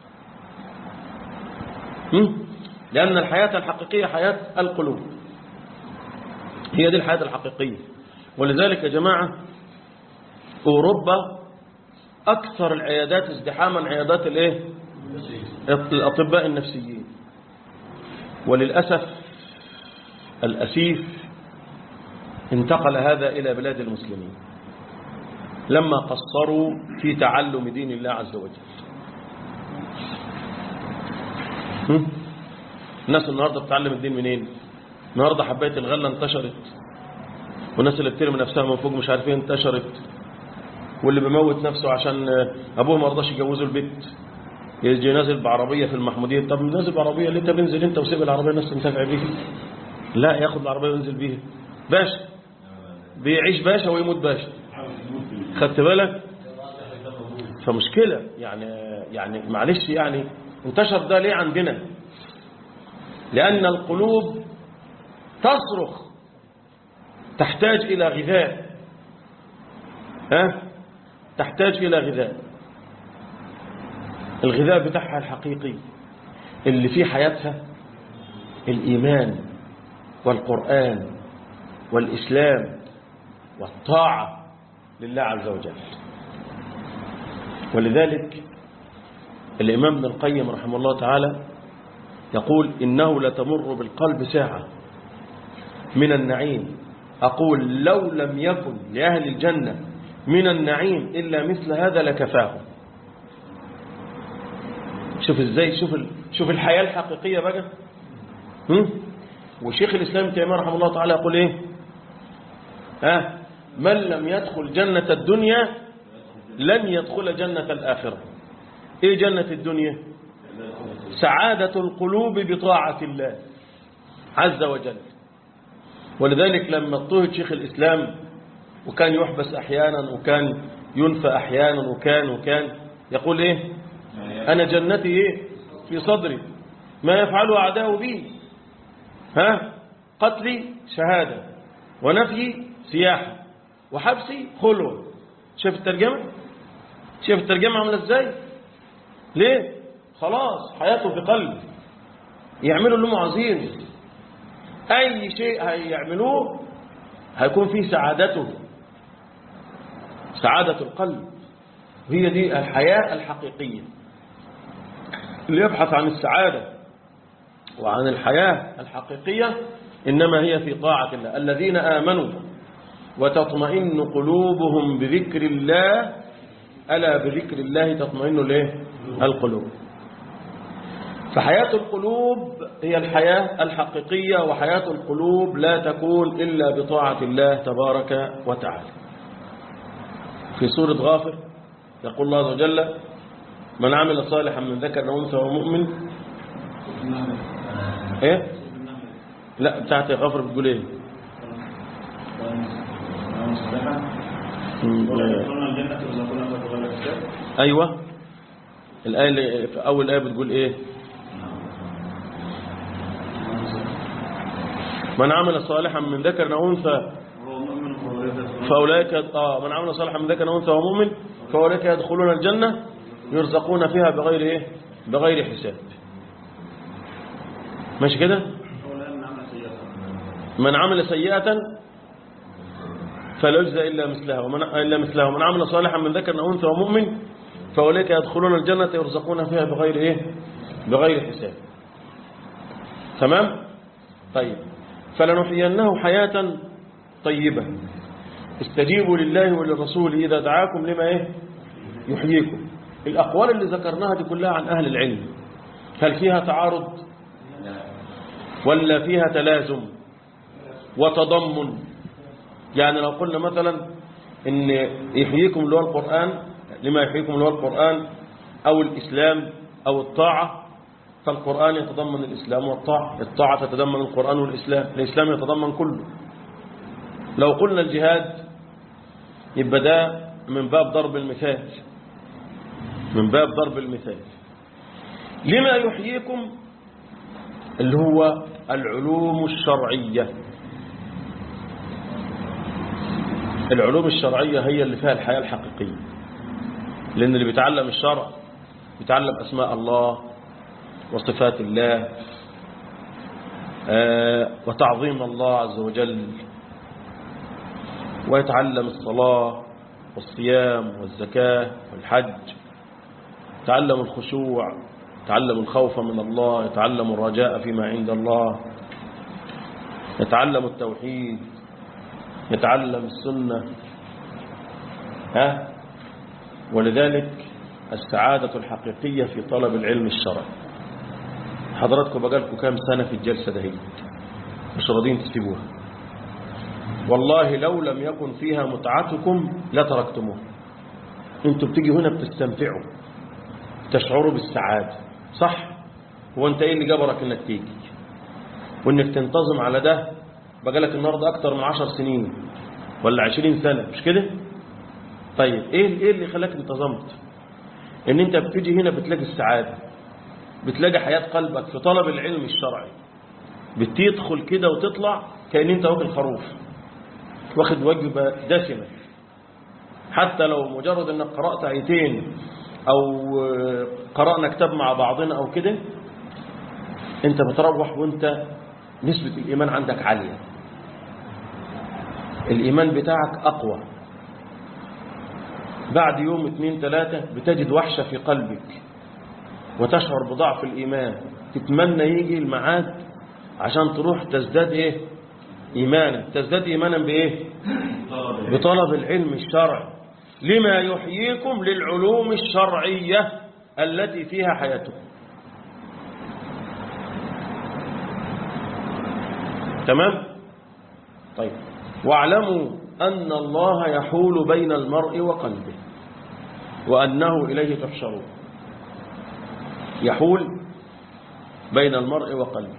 هم؟ لأن الحياة الحقيقية حياة القلوب هي دي الحياة الحقيقية ولذلك يا جماعة أوروبا أكثر العيادات ازدحاما عيادات الايه الأطباء النفسيين وللأسف الأسيف انتقل هذا إلى بلاد المسلمين لما قصروا في تعلم دين الله عز وجل هم؟ الناس النهاردة بتعلم الدين منين النهاردة حباية الغلة انتشرت والناس اللي بترمي نفسها من فوق مش عارفين انتشرت واللي بيموت نفسه عشان ابوه ما رضاش يجوزه البيت يجي نازل بعربية في المحمودية طب نازل بعربية ليه انت بنزل انت وسيب العربية الناس تنتفع بيها لا ياخد العربية وينزل بيها باشا بيعيش باشا ويموت باشا خدت بالك فمشكلة يعني يعني معلش يعني انتشر ده ليه عندنا لأن القلوب تصرخ تحتاج إلى غذاء ها تحتاج إلى غذاء الغذاء بتاعها الحقيقي اللي فيه حياتها الإيمان والقرآن والإسلام والطاعة لله عز وجل ولذلك الإمام ابن القيم رحمه الله تعالى يقول إنه لتمر بالقلب ساعة من النعيم أقول لو لم يكن لأهل الجنة من النعيم إلا مثل هذا لكفاهم شوف ازاي شوف ال... شوف الحياة الحقيقية بقى هم؟ وشيخ الإسلام تيمية رحمه الله تعالى يقول إيه ها من لم يدخل جنة الدنيا لن يدخل جنة الآخرة إيه جنة الدنيا سعادة القلوب بطاعة الله عز وجل ولذلك لما اضطهد شيخ الإسلام وكان يحبس أحيانا وكان ينفى أحيانا وكان وكان يقول إيه أنا جنتي إيه في صدري ما يفعله أعداء بي ها قتلي شهادة ونفي سياحة وحبسي خلوة شايف الترجمة شايف الترجمة عاملة ازاي ليه خلاص حياته في قلب يعملوا اللي هم عايزينه اي شيء هيعملوه هيكون فيه سعادته سعادة القلب وهي دي الحياة الحقيقية اللي يبحث عن السعادة وعن الحياة الحقيقية إنما هي في طاعة الله الذين آمنوا وتطمئن قلوبهم بذكر الله ألا بذكر الله تطمئن الايه القلوب فحياة القلوب هي الحياة الحقيقية وحياة القلوب لا تكون إلا بطاعة الله تبارك وتعالى في سورة غافر يقول الله عز وجل من عمل صالحا من ذكر أو أنثى ومؤمن ايه لا بتاعت غافر بتقول ايه ايوه الايه اللي في اول ايه بتقول ايه من عمل صالحا من ذكر او انثى فاولئك اه من عمل صالحا من ذكر او انثى ومؤمن فاولئك يدخلون الجنه يرزقون فيها بغير ايه بغير حساب ماشي كده من عمل سيئة فلا يجزى إلا مثلها ومن إلا مثلها ومن عمل صالحا من ذكر أو أنثى ومؤمن فأولئك يدخلون الجنة يرزقون فيها بغير إيه بغير حساب تمام طيب فلنحيينه حياة طيبة استجيبوا لله وللرسول إذا دعاكم لما إيه يحييكم الأقوال اللي ذكرناها دي كلها عن أهل العلم هل فيها تعارض ولا فيها تلازم وتضمن يعني لو قلنا مثلا ان يحييكم اللي هو القرآن لما يحييكم اللي هو القرآن او الاسلام او الطاعة فالقرآن يتضمن الاسلام والطاعة الطاعة تتضمن القرآن والاسلام الاسلام يتضمن كله لو قلنا الجهاد يبقى ده من باب ضرب المثال من باب ضرب المثال لما يحييكم اللي هو العلوم الشرعية العلوم الشرعية هي اللي فيها الحياة الحقيقية لأن اللي بيتعلم الشرع بيتعلم أسماء الله وصفات الله آه وتعظيم الله عز وجل ويتعلم الصلاة والصيام والزكاة والحج يتعلم الخشوع يتعلم الخوف من الله يتعلم الرجاء فيما عند الله يتعلم التوحيد يتعلم السنة ها ولذلك السعادة الحقيقية في طلب العلم الشرعي حضراتكم بقالكم كام سنة في الجلسة دهي مش راضين تسيبوها والله لو لم يكن فيها متعتكم لتركتموها انتوا بتيجي هنا بتستمتعوا تشعروا بالسعادة صح هو انت ايه اللي جبرك انك تيجي وانك تنتظم على ده بقالك النهارده اكتر من عشر سنين ولا عشرين سنة مش كده طيب ايه ايه اللي خلاك انتظمت ان انت بتيجي هنا بتلاقي السعادة بتلاقي حياة قلبك في طلب العلم الشرعي بتدخل كده وتطلع كأن انت واكل خروف واخد وجبة دسمة حتى لو مجرد انك قرأت ايتين او قرأنا كتاب مع بعضنا او كده انت بتروح وانت نسبة الايمان عندك عالية الايمان بتاعك اقوى بعد يوم اتنين تلاتة بتجد وحشة في قلبك وتشعر بضعف الايمان تتمنى يجي الميعاد عشان تروح تزداد ايه ايمانا تزداد ايمانا بايه بطلب العلم الشرعي لما يحييكم للعلوم الشرعية التي فيها حياتكم تمام طيب واعلموا أن الله يحول بين المرء وقلبه وأنه إليه تحشرون يحول بين المرء وقلبه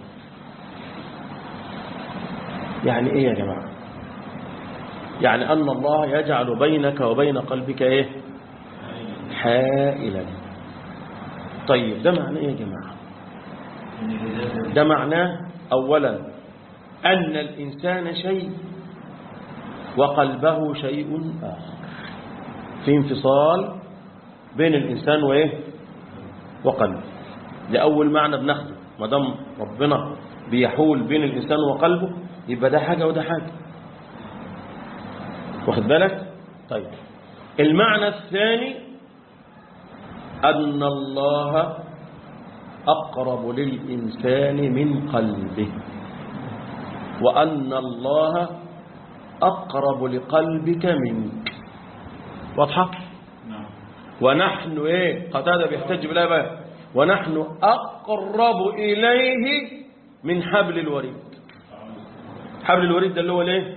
يعني إيه يا جماعة يعني أن الله يجعل بينك وبين قلبك إيه حائلا طيب ده معناه إيه يا جماعة ده معناه أولا أن الإنسان شيء وقلبه شيء آخر في انفصال بين الإنسان وإيه وقلبه ده أول معنى بناخده ما دام ربنا بيحول بين الإنسان وقلبه يبقى ده حاجة وده حاجة واخد بالك طيب المعنى الثاني أن الله أقرب للإنسان من قلبه وأن الله أقرب لقلبك منك واضحة ونحن ايه قتادة بيحتج بالله بقى ونحن أقرب إليه من حبل الوريد حبل الوريد ده اللي هو الايه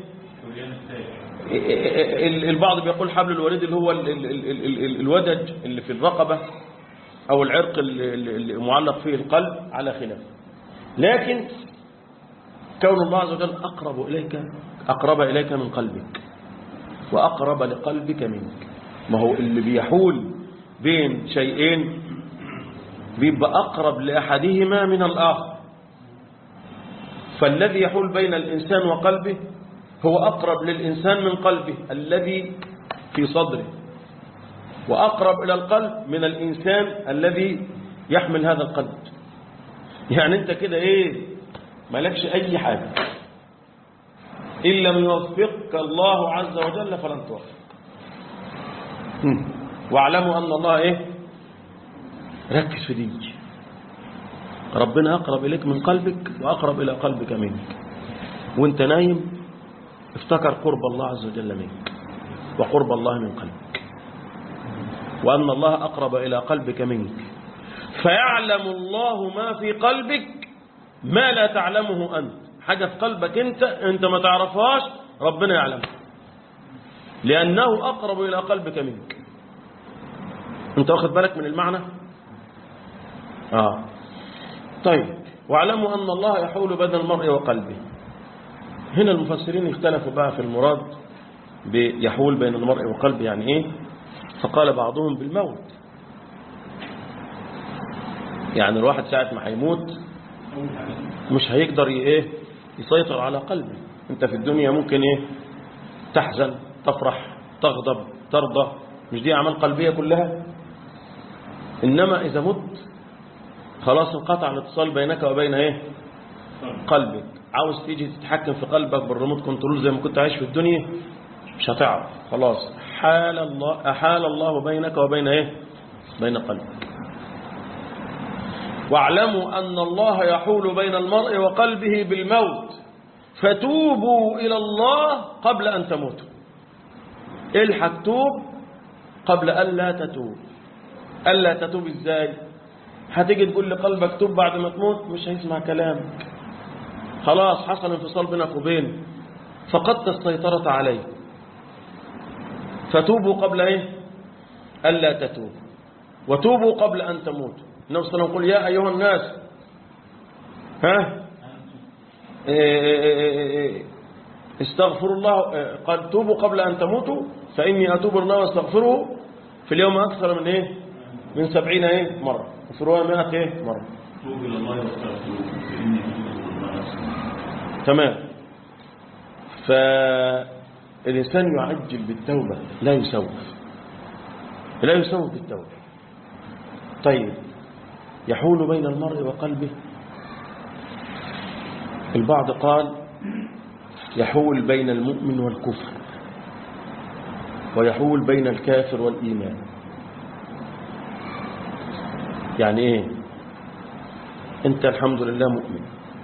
البعض بيقول حبل الوريد اللي هو ال ال ال ال ال الودج اللي في الرقبة أو العرق اللي معلق فيه القلب على خلاف لكن كون الله عز وجل أقرب إليك أقرب إليك من قلبك وأقرب لقلبك منك ما هو اللي بيحول بين شيئين بيبقى أقرب لأحدهما من الآخر فالذي يحول بين الإنسان وقلبه هو أقرب للإنسان من قلبه الذي في صدره وأقرب إلى القلب من الإنسان الذي يحمل هذا القلب يعني أنت كده إيه مالكش أي حاجة إن لم يوفقك الله عز وجل فلن توفق واعلموا أن الله إيه ركز في دي ربنا أقرب إليك من قلبك وأقرب إلى قلبك منك وانت نايم افتكر قرب الله عز وجل منك وقرب الله من قلبك وأن الله أقرب إلى قلبك منك فيعلم الله ما في قلبك ما لا تعلمه أنت حاجة في قلبك أنت أنت ما تعرفهاش ربنا يعلمها لأنه أقرب إلى قلبك منك أنت واخد بالك من المعنى آه طيب واعلموا أن الله يحول بين المرء وقلبه هنا المفسرين اختلفوا بقى في المراد بيحول بين المرء وقلبه يعني ايه فقال بعضهم بالموت يعني الواحد ساعة ما هيموت مش هيقدر ايه يسيطر على قلبه انت في الدنيا ممكن ايه تحزن تفرح تغضب ترضى مش دي اعمال قلبية كلها انما اذا مت خلاص انقطع الاتصال بينك وبين ايه قلبك عاوز تيجي تتحكم في قلبك بالريموت كنترول زي ما كنت عايش في الدنيا مش هتعرف خلاص حال الله أحال الله بينك وبين ايه بين قلبك واعلموا أن الله يحول بين المرء وقلبه بالموت فتوبوا إلى الله قبل أن تموتوا الحق توب قبل أن لا تتوب ألا تتوب إزاي هتيجي تقول لقلبك توب بعد ما تموت مش هيسمع كلامك خلاص حصل انفصال بينك وبينه فقدت السيطرة عليه فتوبوا قبل ايه ألا تتوب وتوبوا قبل أن تموتوا النبي صلى الله عليه وسلم يقول يا أيها الناس ها استغفروا الله قال توبوا قبل أن تموتوا فإني أتوب الله واستغفره في اليوم أكثر من إيه من سبعين إيه مرة وفي رواية مئة إيه مرة توب إلى الله واستغفروه فإني أتوب الله تمام فالإنسان يعجل بالتوبة لا يسوف لا يسوف بالتوبة طيب يحول بين المرء وقلبه البعض قال يحول بين المؤمن والكفر ويحول بين الكافر والإيمان يعني ايه انت الحمد لله مؤمن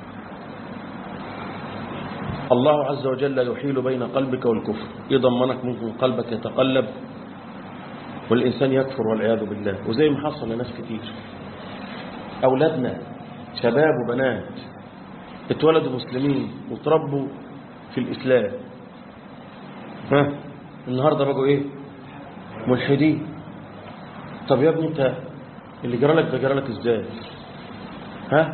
الله عز وجل يحيل بين قلبك والكفر يضمنك ممكن قلبك يتقلب والإنسان يكفر والعياذ بالله وزي ما حصل لناس كتير أولادنا شباب وبنات اتولدوا مسلمين وتربوا في الإسلام ها النهاردة بقوا إيه ملحدين طب يا ابني انت اللي جرى لك ده جرى لك ازاي ها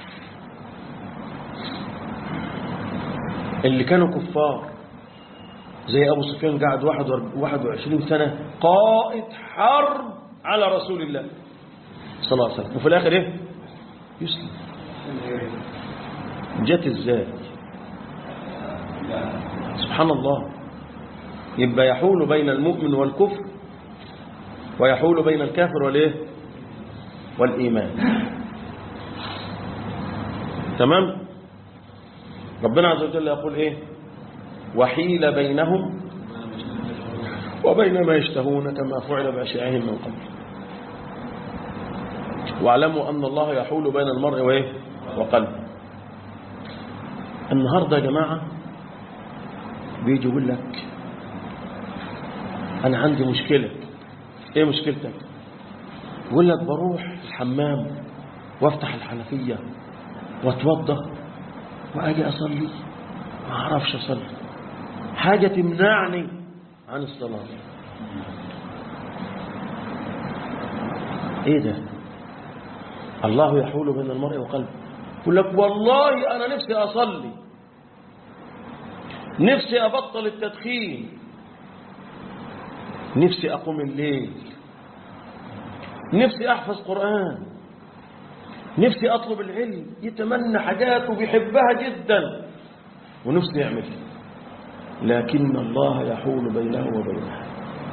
اللي كانوا كفار زي أبو سفيان قاعد 21 سنة قائد حرب على رسول الله صلى الله عليه وسلم وفي الآخر إيه يسلم جت إزاي سبحان الله يبقى يحول بين المؤمن والكفر ويحول بين الكافر والإيه والإيمان تمام ربنا عز وجل يقول إيه وحيل بينهم وبين ما يشتهون كما فعل بأشيائهم من قبل واعلموا أن الله يحول بين المرء وإيه وقلبه النهاردة يا جماعة بيجي يقول لك أنا عندي مشكلة إيه مشكلتك يقول لك بروح الحمام وافتح الحنفية واتوضى وأجي أصلي ما أعرفش أصلي حاجة تمنعني عن الصلاة إيه ده الله يحول بين المرء وقلبه يقول لك والله أنا نفسي أصلي نفسي أبطل التدخين نفسي أقوم الليل نفسي أحفظ قرآن نفسي أطلب العلم يتمنى حاجات وبيحبها جدا ونفسي يعملها لكن الله يحول بينه وبينها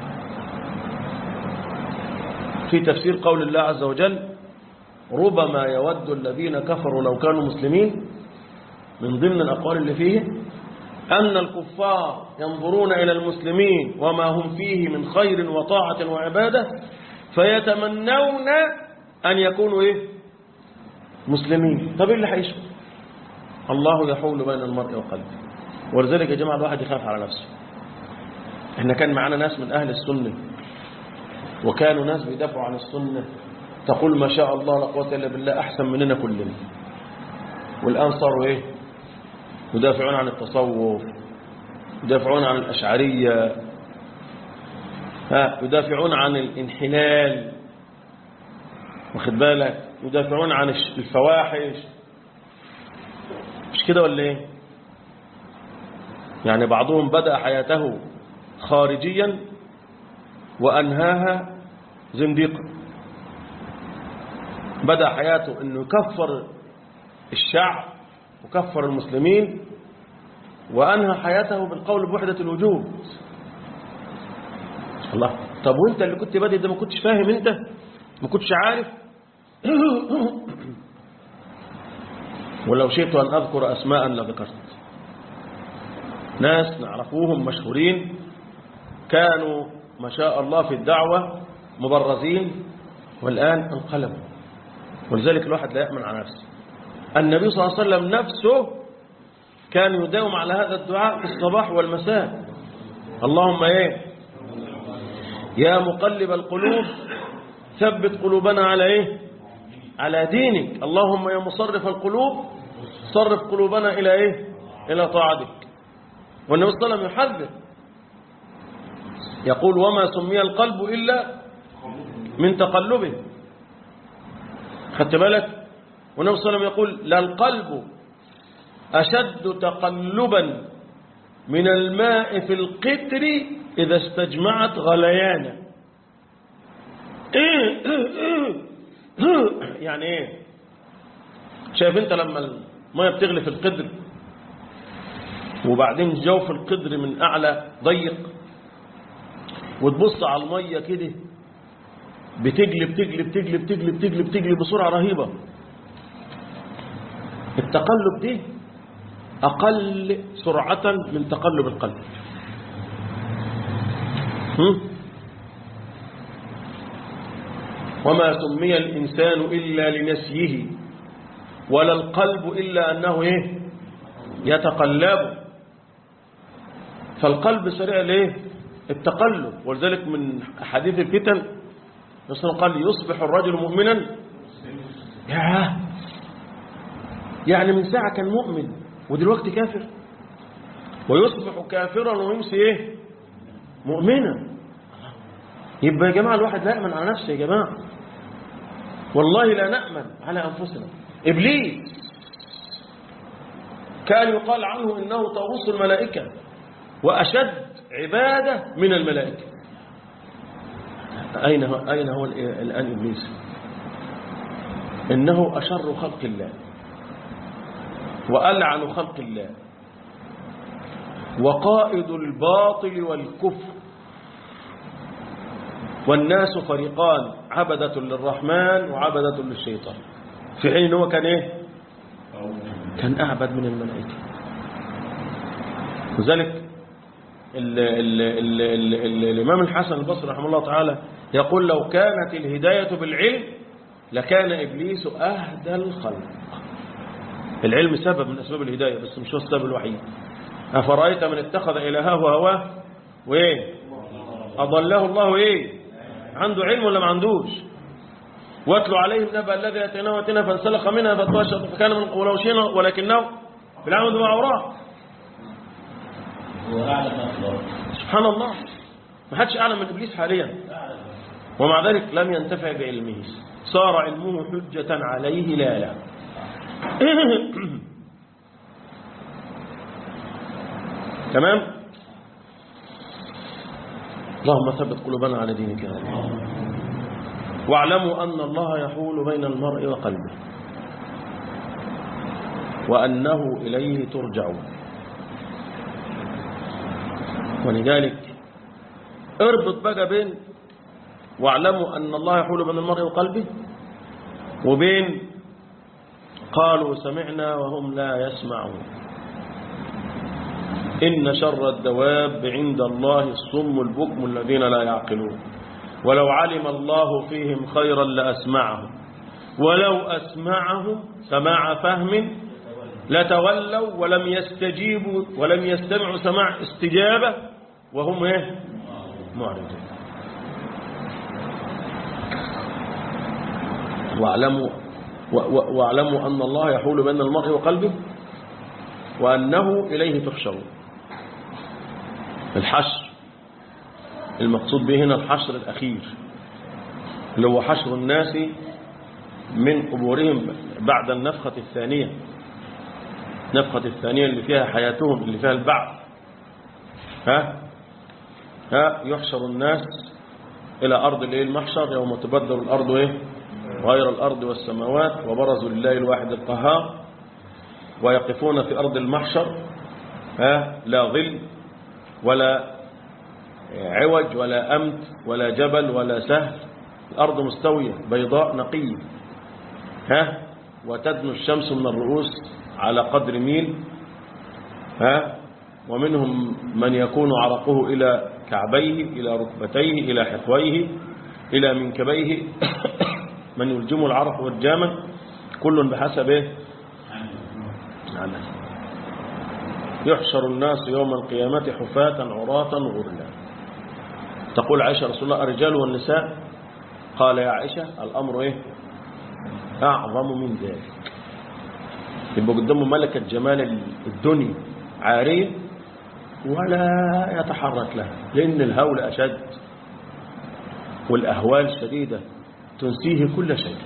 في تفسير قول الله عز وجل ربما يود الذين كفروا لو كانوا مسلمين من ضمن الأقوال اللي فيه أن الكفار ينظرون إلى المسلمين وما هم فيه من خير وطاعة وعبادة فيتمنون أن يكونوا إيه مسلمين طب إيه اللي هيشوف الله يحول بين المرء وقلبه ولذلك يا جماعة الواحد يخاف على نفسه احنا كان معانا ناس من أهل السنة وكانوا ناس بيدافعوا عن السنة تقول ما شاء الله لا قوه إلا بالله أحسن مننا كلنا والآن صاروا إيه يدافعون عن التصوف يدافعون عن الأشعرية ها يدافعون عن الانحلال واخد بالك يدافعون عن الش- الفواحش مش كده ولا ايه يعني بعضهم بدأ حياته خارجيا وأنهاها زنديقا بدأ حياته أنه يكفر الشعب وكفر المسلمين وأنهى حياته بالقول بوحدة الوجود الله طب وانت اللي كنت بادئ ده ما كنتش فاهم انت ما كنتش عارف ولو شئت أن أذكر أسماء لذكرت ناس نعرفوهم مشهورين كانوا ما شاء الله في الدعوة مبرزين والآن انقلبوا ولذلك الواحد لا يأمن على نفسه النبي صلى الله عليه وسلم نفسه كان يداوم على هذا الدعاء في الصباح والمساء اللهم ايه يا مقلب القلوب ثبت قلوبنا على ايه على دينك اللهم يا مصرف القلوب صرف قلوبنا الى ايه الى طاعتك والنبي صلى الله عليه وسلم يحذر يقول وما سمي القلب الا من تقلبه خدت بالك والنبي صلى الله عليه وسلم يقول لا القلب أشد تقلبا من الماء في القطر إذا استجمعت غليانا يعني ايه شايف انت لما المية بتغلي في القدر وبعدين جوف القدر من أعلى ضيق وتبص على المية كده بتجلي بتجلي بتجلي بتجلي بتجلي بتجلي بسرعة رهيبة التقلب دي أقل سرعة من تقلب القلب هم؟ وما سمي الإنسان إلا لنسيه ولا القلب إلا أنه إيه يتقلب فالقلب سريع ليه التقلب ولذلك من حديث الفتن مثلا قال يصبح الرجل مؤمنا ياه يعني من ساعة كان مؤمن ودلوقتي كافر ويصبح كافرا ويمسي ايه مؤمنا يبقى يا جماعة الواحد لا يأمن على نفسه يا جماعة والله لا نأمن على أنفسنا إبليس كان يقال عنه إنه طاووس الملائكة وأشد عبادة من الملائكة أين هو, أين هو الآن إبليس إنه أشر خلق الله وألعن خلق الله وقائد الباطل والكفر والناس فريقان عبدة للرحمن وعبدة للشيطان في حين هو كان ايه كان أعبد من الملائكة لذلك ال ال ال ال ال الإمام الحسن البصري رحمه الله تعالى يقول لو كانت الهداية بالعلم لكان إبليس أهدى الخلق العلم سبب من أسباب الهداية بس مش هو السبب الوحيد أفرأيت من اتخذ إلهه هواه وإيه أضله الله إيه عنده علم ولا ما عندوش واتلوا عليهم نبأ الذي أتيناه أتينا فانسلخ منها فتوشى فكان من ولو شئنا ولكنه في العمد ما عوراه سبحان الله ما حدش أعلم من إبليس حاليا ومع ذلك لم ينتفع بعلمه صار علمه حجة عليه لا لا تمام اللهم ثبت قلوبنا على دينك يا رب واعلموا أن الله يحول بين المرء وقلبه وأنه إليه ترجعون ولذلك اربط بقى بين واعلموا أن الله يحول بين المرء وقلبه وبين قالوا سمعنا وهم لا يسمعون إن شر الدواب عند الله الصم البكم الذين لا يعقلون ولو علم الله فيهم خيرا لأسمعهم ولو أسمعهم سماع فهم لتولوا ولم يستجيبوا ولم يستمعوا سماع استجابة وهم ايه معرضون واعلموا و- و- واعلموا أن الله يحول بين المرء وقلبه وأنه إليه تحشرون الحشر المقصود به هنا الحشر الأخير اللي هو حشر الناس من قبورهم بعد النفخة الثانية النفخة الثانية اللي فيها حياتهم اللي فيها البعث ها ها يحشر الناس إلى أرض الإيه المحشر يوم تبدل الأرض إيه غير الأرض والسماوات وبرزوا لله الواحد القهار ويقفون في أرض المحشر ها لا ظل ولا عوج ولا أمت ولا جبل ولا سهل الأرض مستوية بيضاء نقية ها وتدنو الشمس من الرؤوس على قدر ميل ها ومنهم من يكون عرقه إلى كعبيه إلى ركبتيه إلى حقويه إلى منكبيه من يلجم العرق والجاما كل بحسب إيه؟ عمله يحشر الناس يوم القيامة حفاة عراة غرلا تقول عائشة رسول الله الرجال والنساء قال يا عائشة الأمر إيه أعظم من ذلك يبقى قدامه ملكة جمال الدنيا عارية ولا يتحرك لها لأن الهول أشد والأهوال شديدة تنسيه كل شيء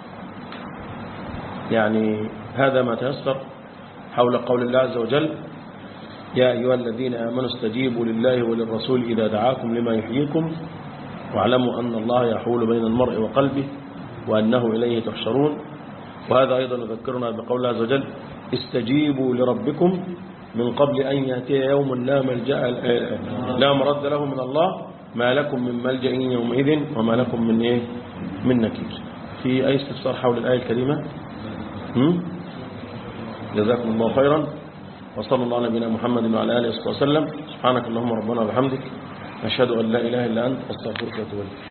يعني هذا ما تيسر حول قول الله عز وجل يا أيها الذين آمنوا استجيبوا لله وللرسول إذا دعاكم لما يحييكم واعلموا أن الله يحول بين المرء وقلبه وأنه إليه تحشرون وهذا أيضا يذكرنا بقول الله عز وجل استجيبوا لربكم من قبل أن يأتي يوم لا ملجأ لا مرد له من الله ما لكم من ملجأ يومئذ وما لكم من إيه من نكير في أي استفسار حول الآية الكريمة هم؟ جزاكم الله خيرا وصلى الله على نبينا محمد وعلى آله وصحبه وسلم سبحانك اللهم ربنا وبحمدك نشهد أن لا إله إلا أنت أستغفرك وأتوب إليك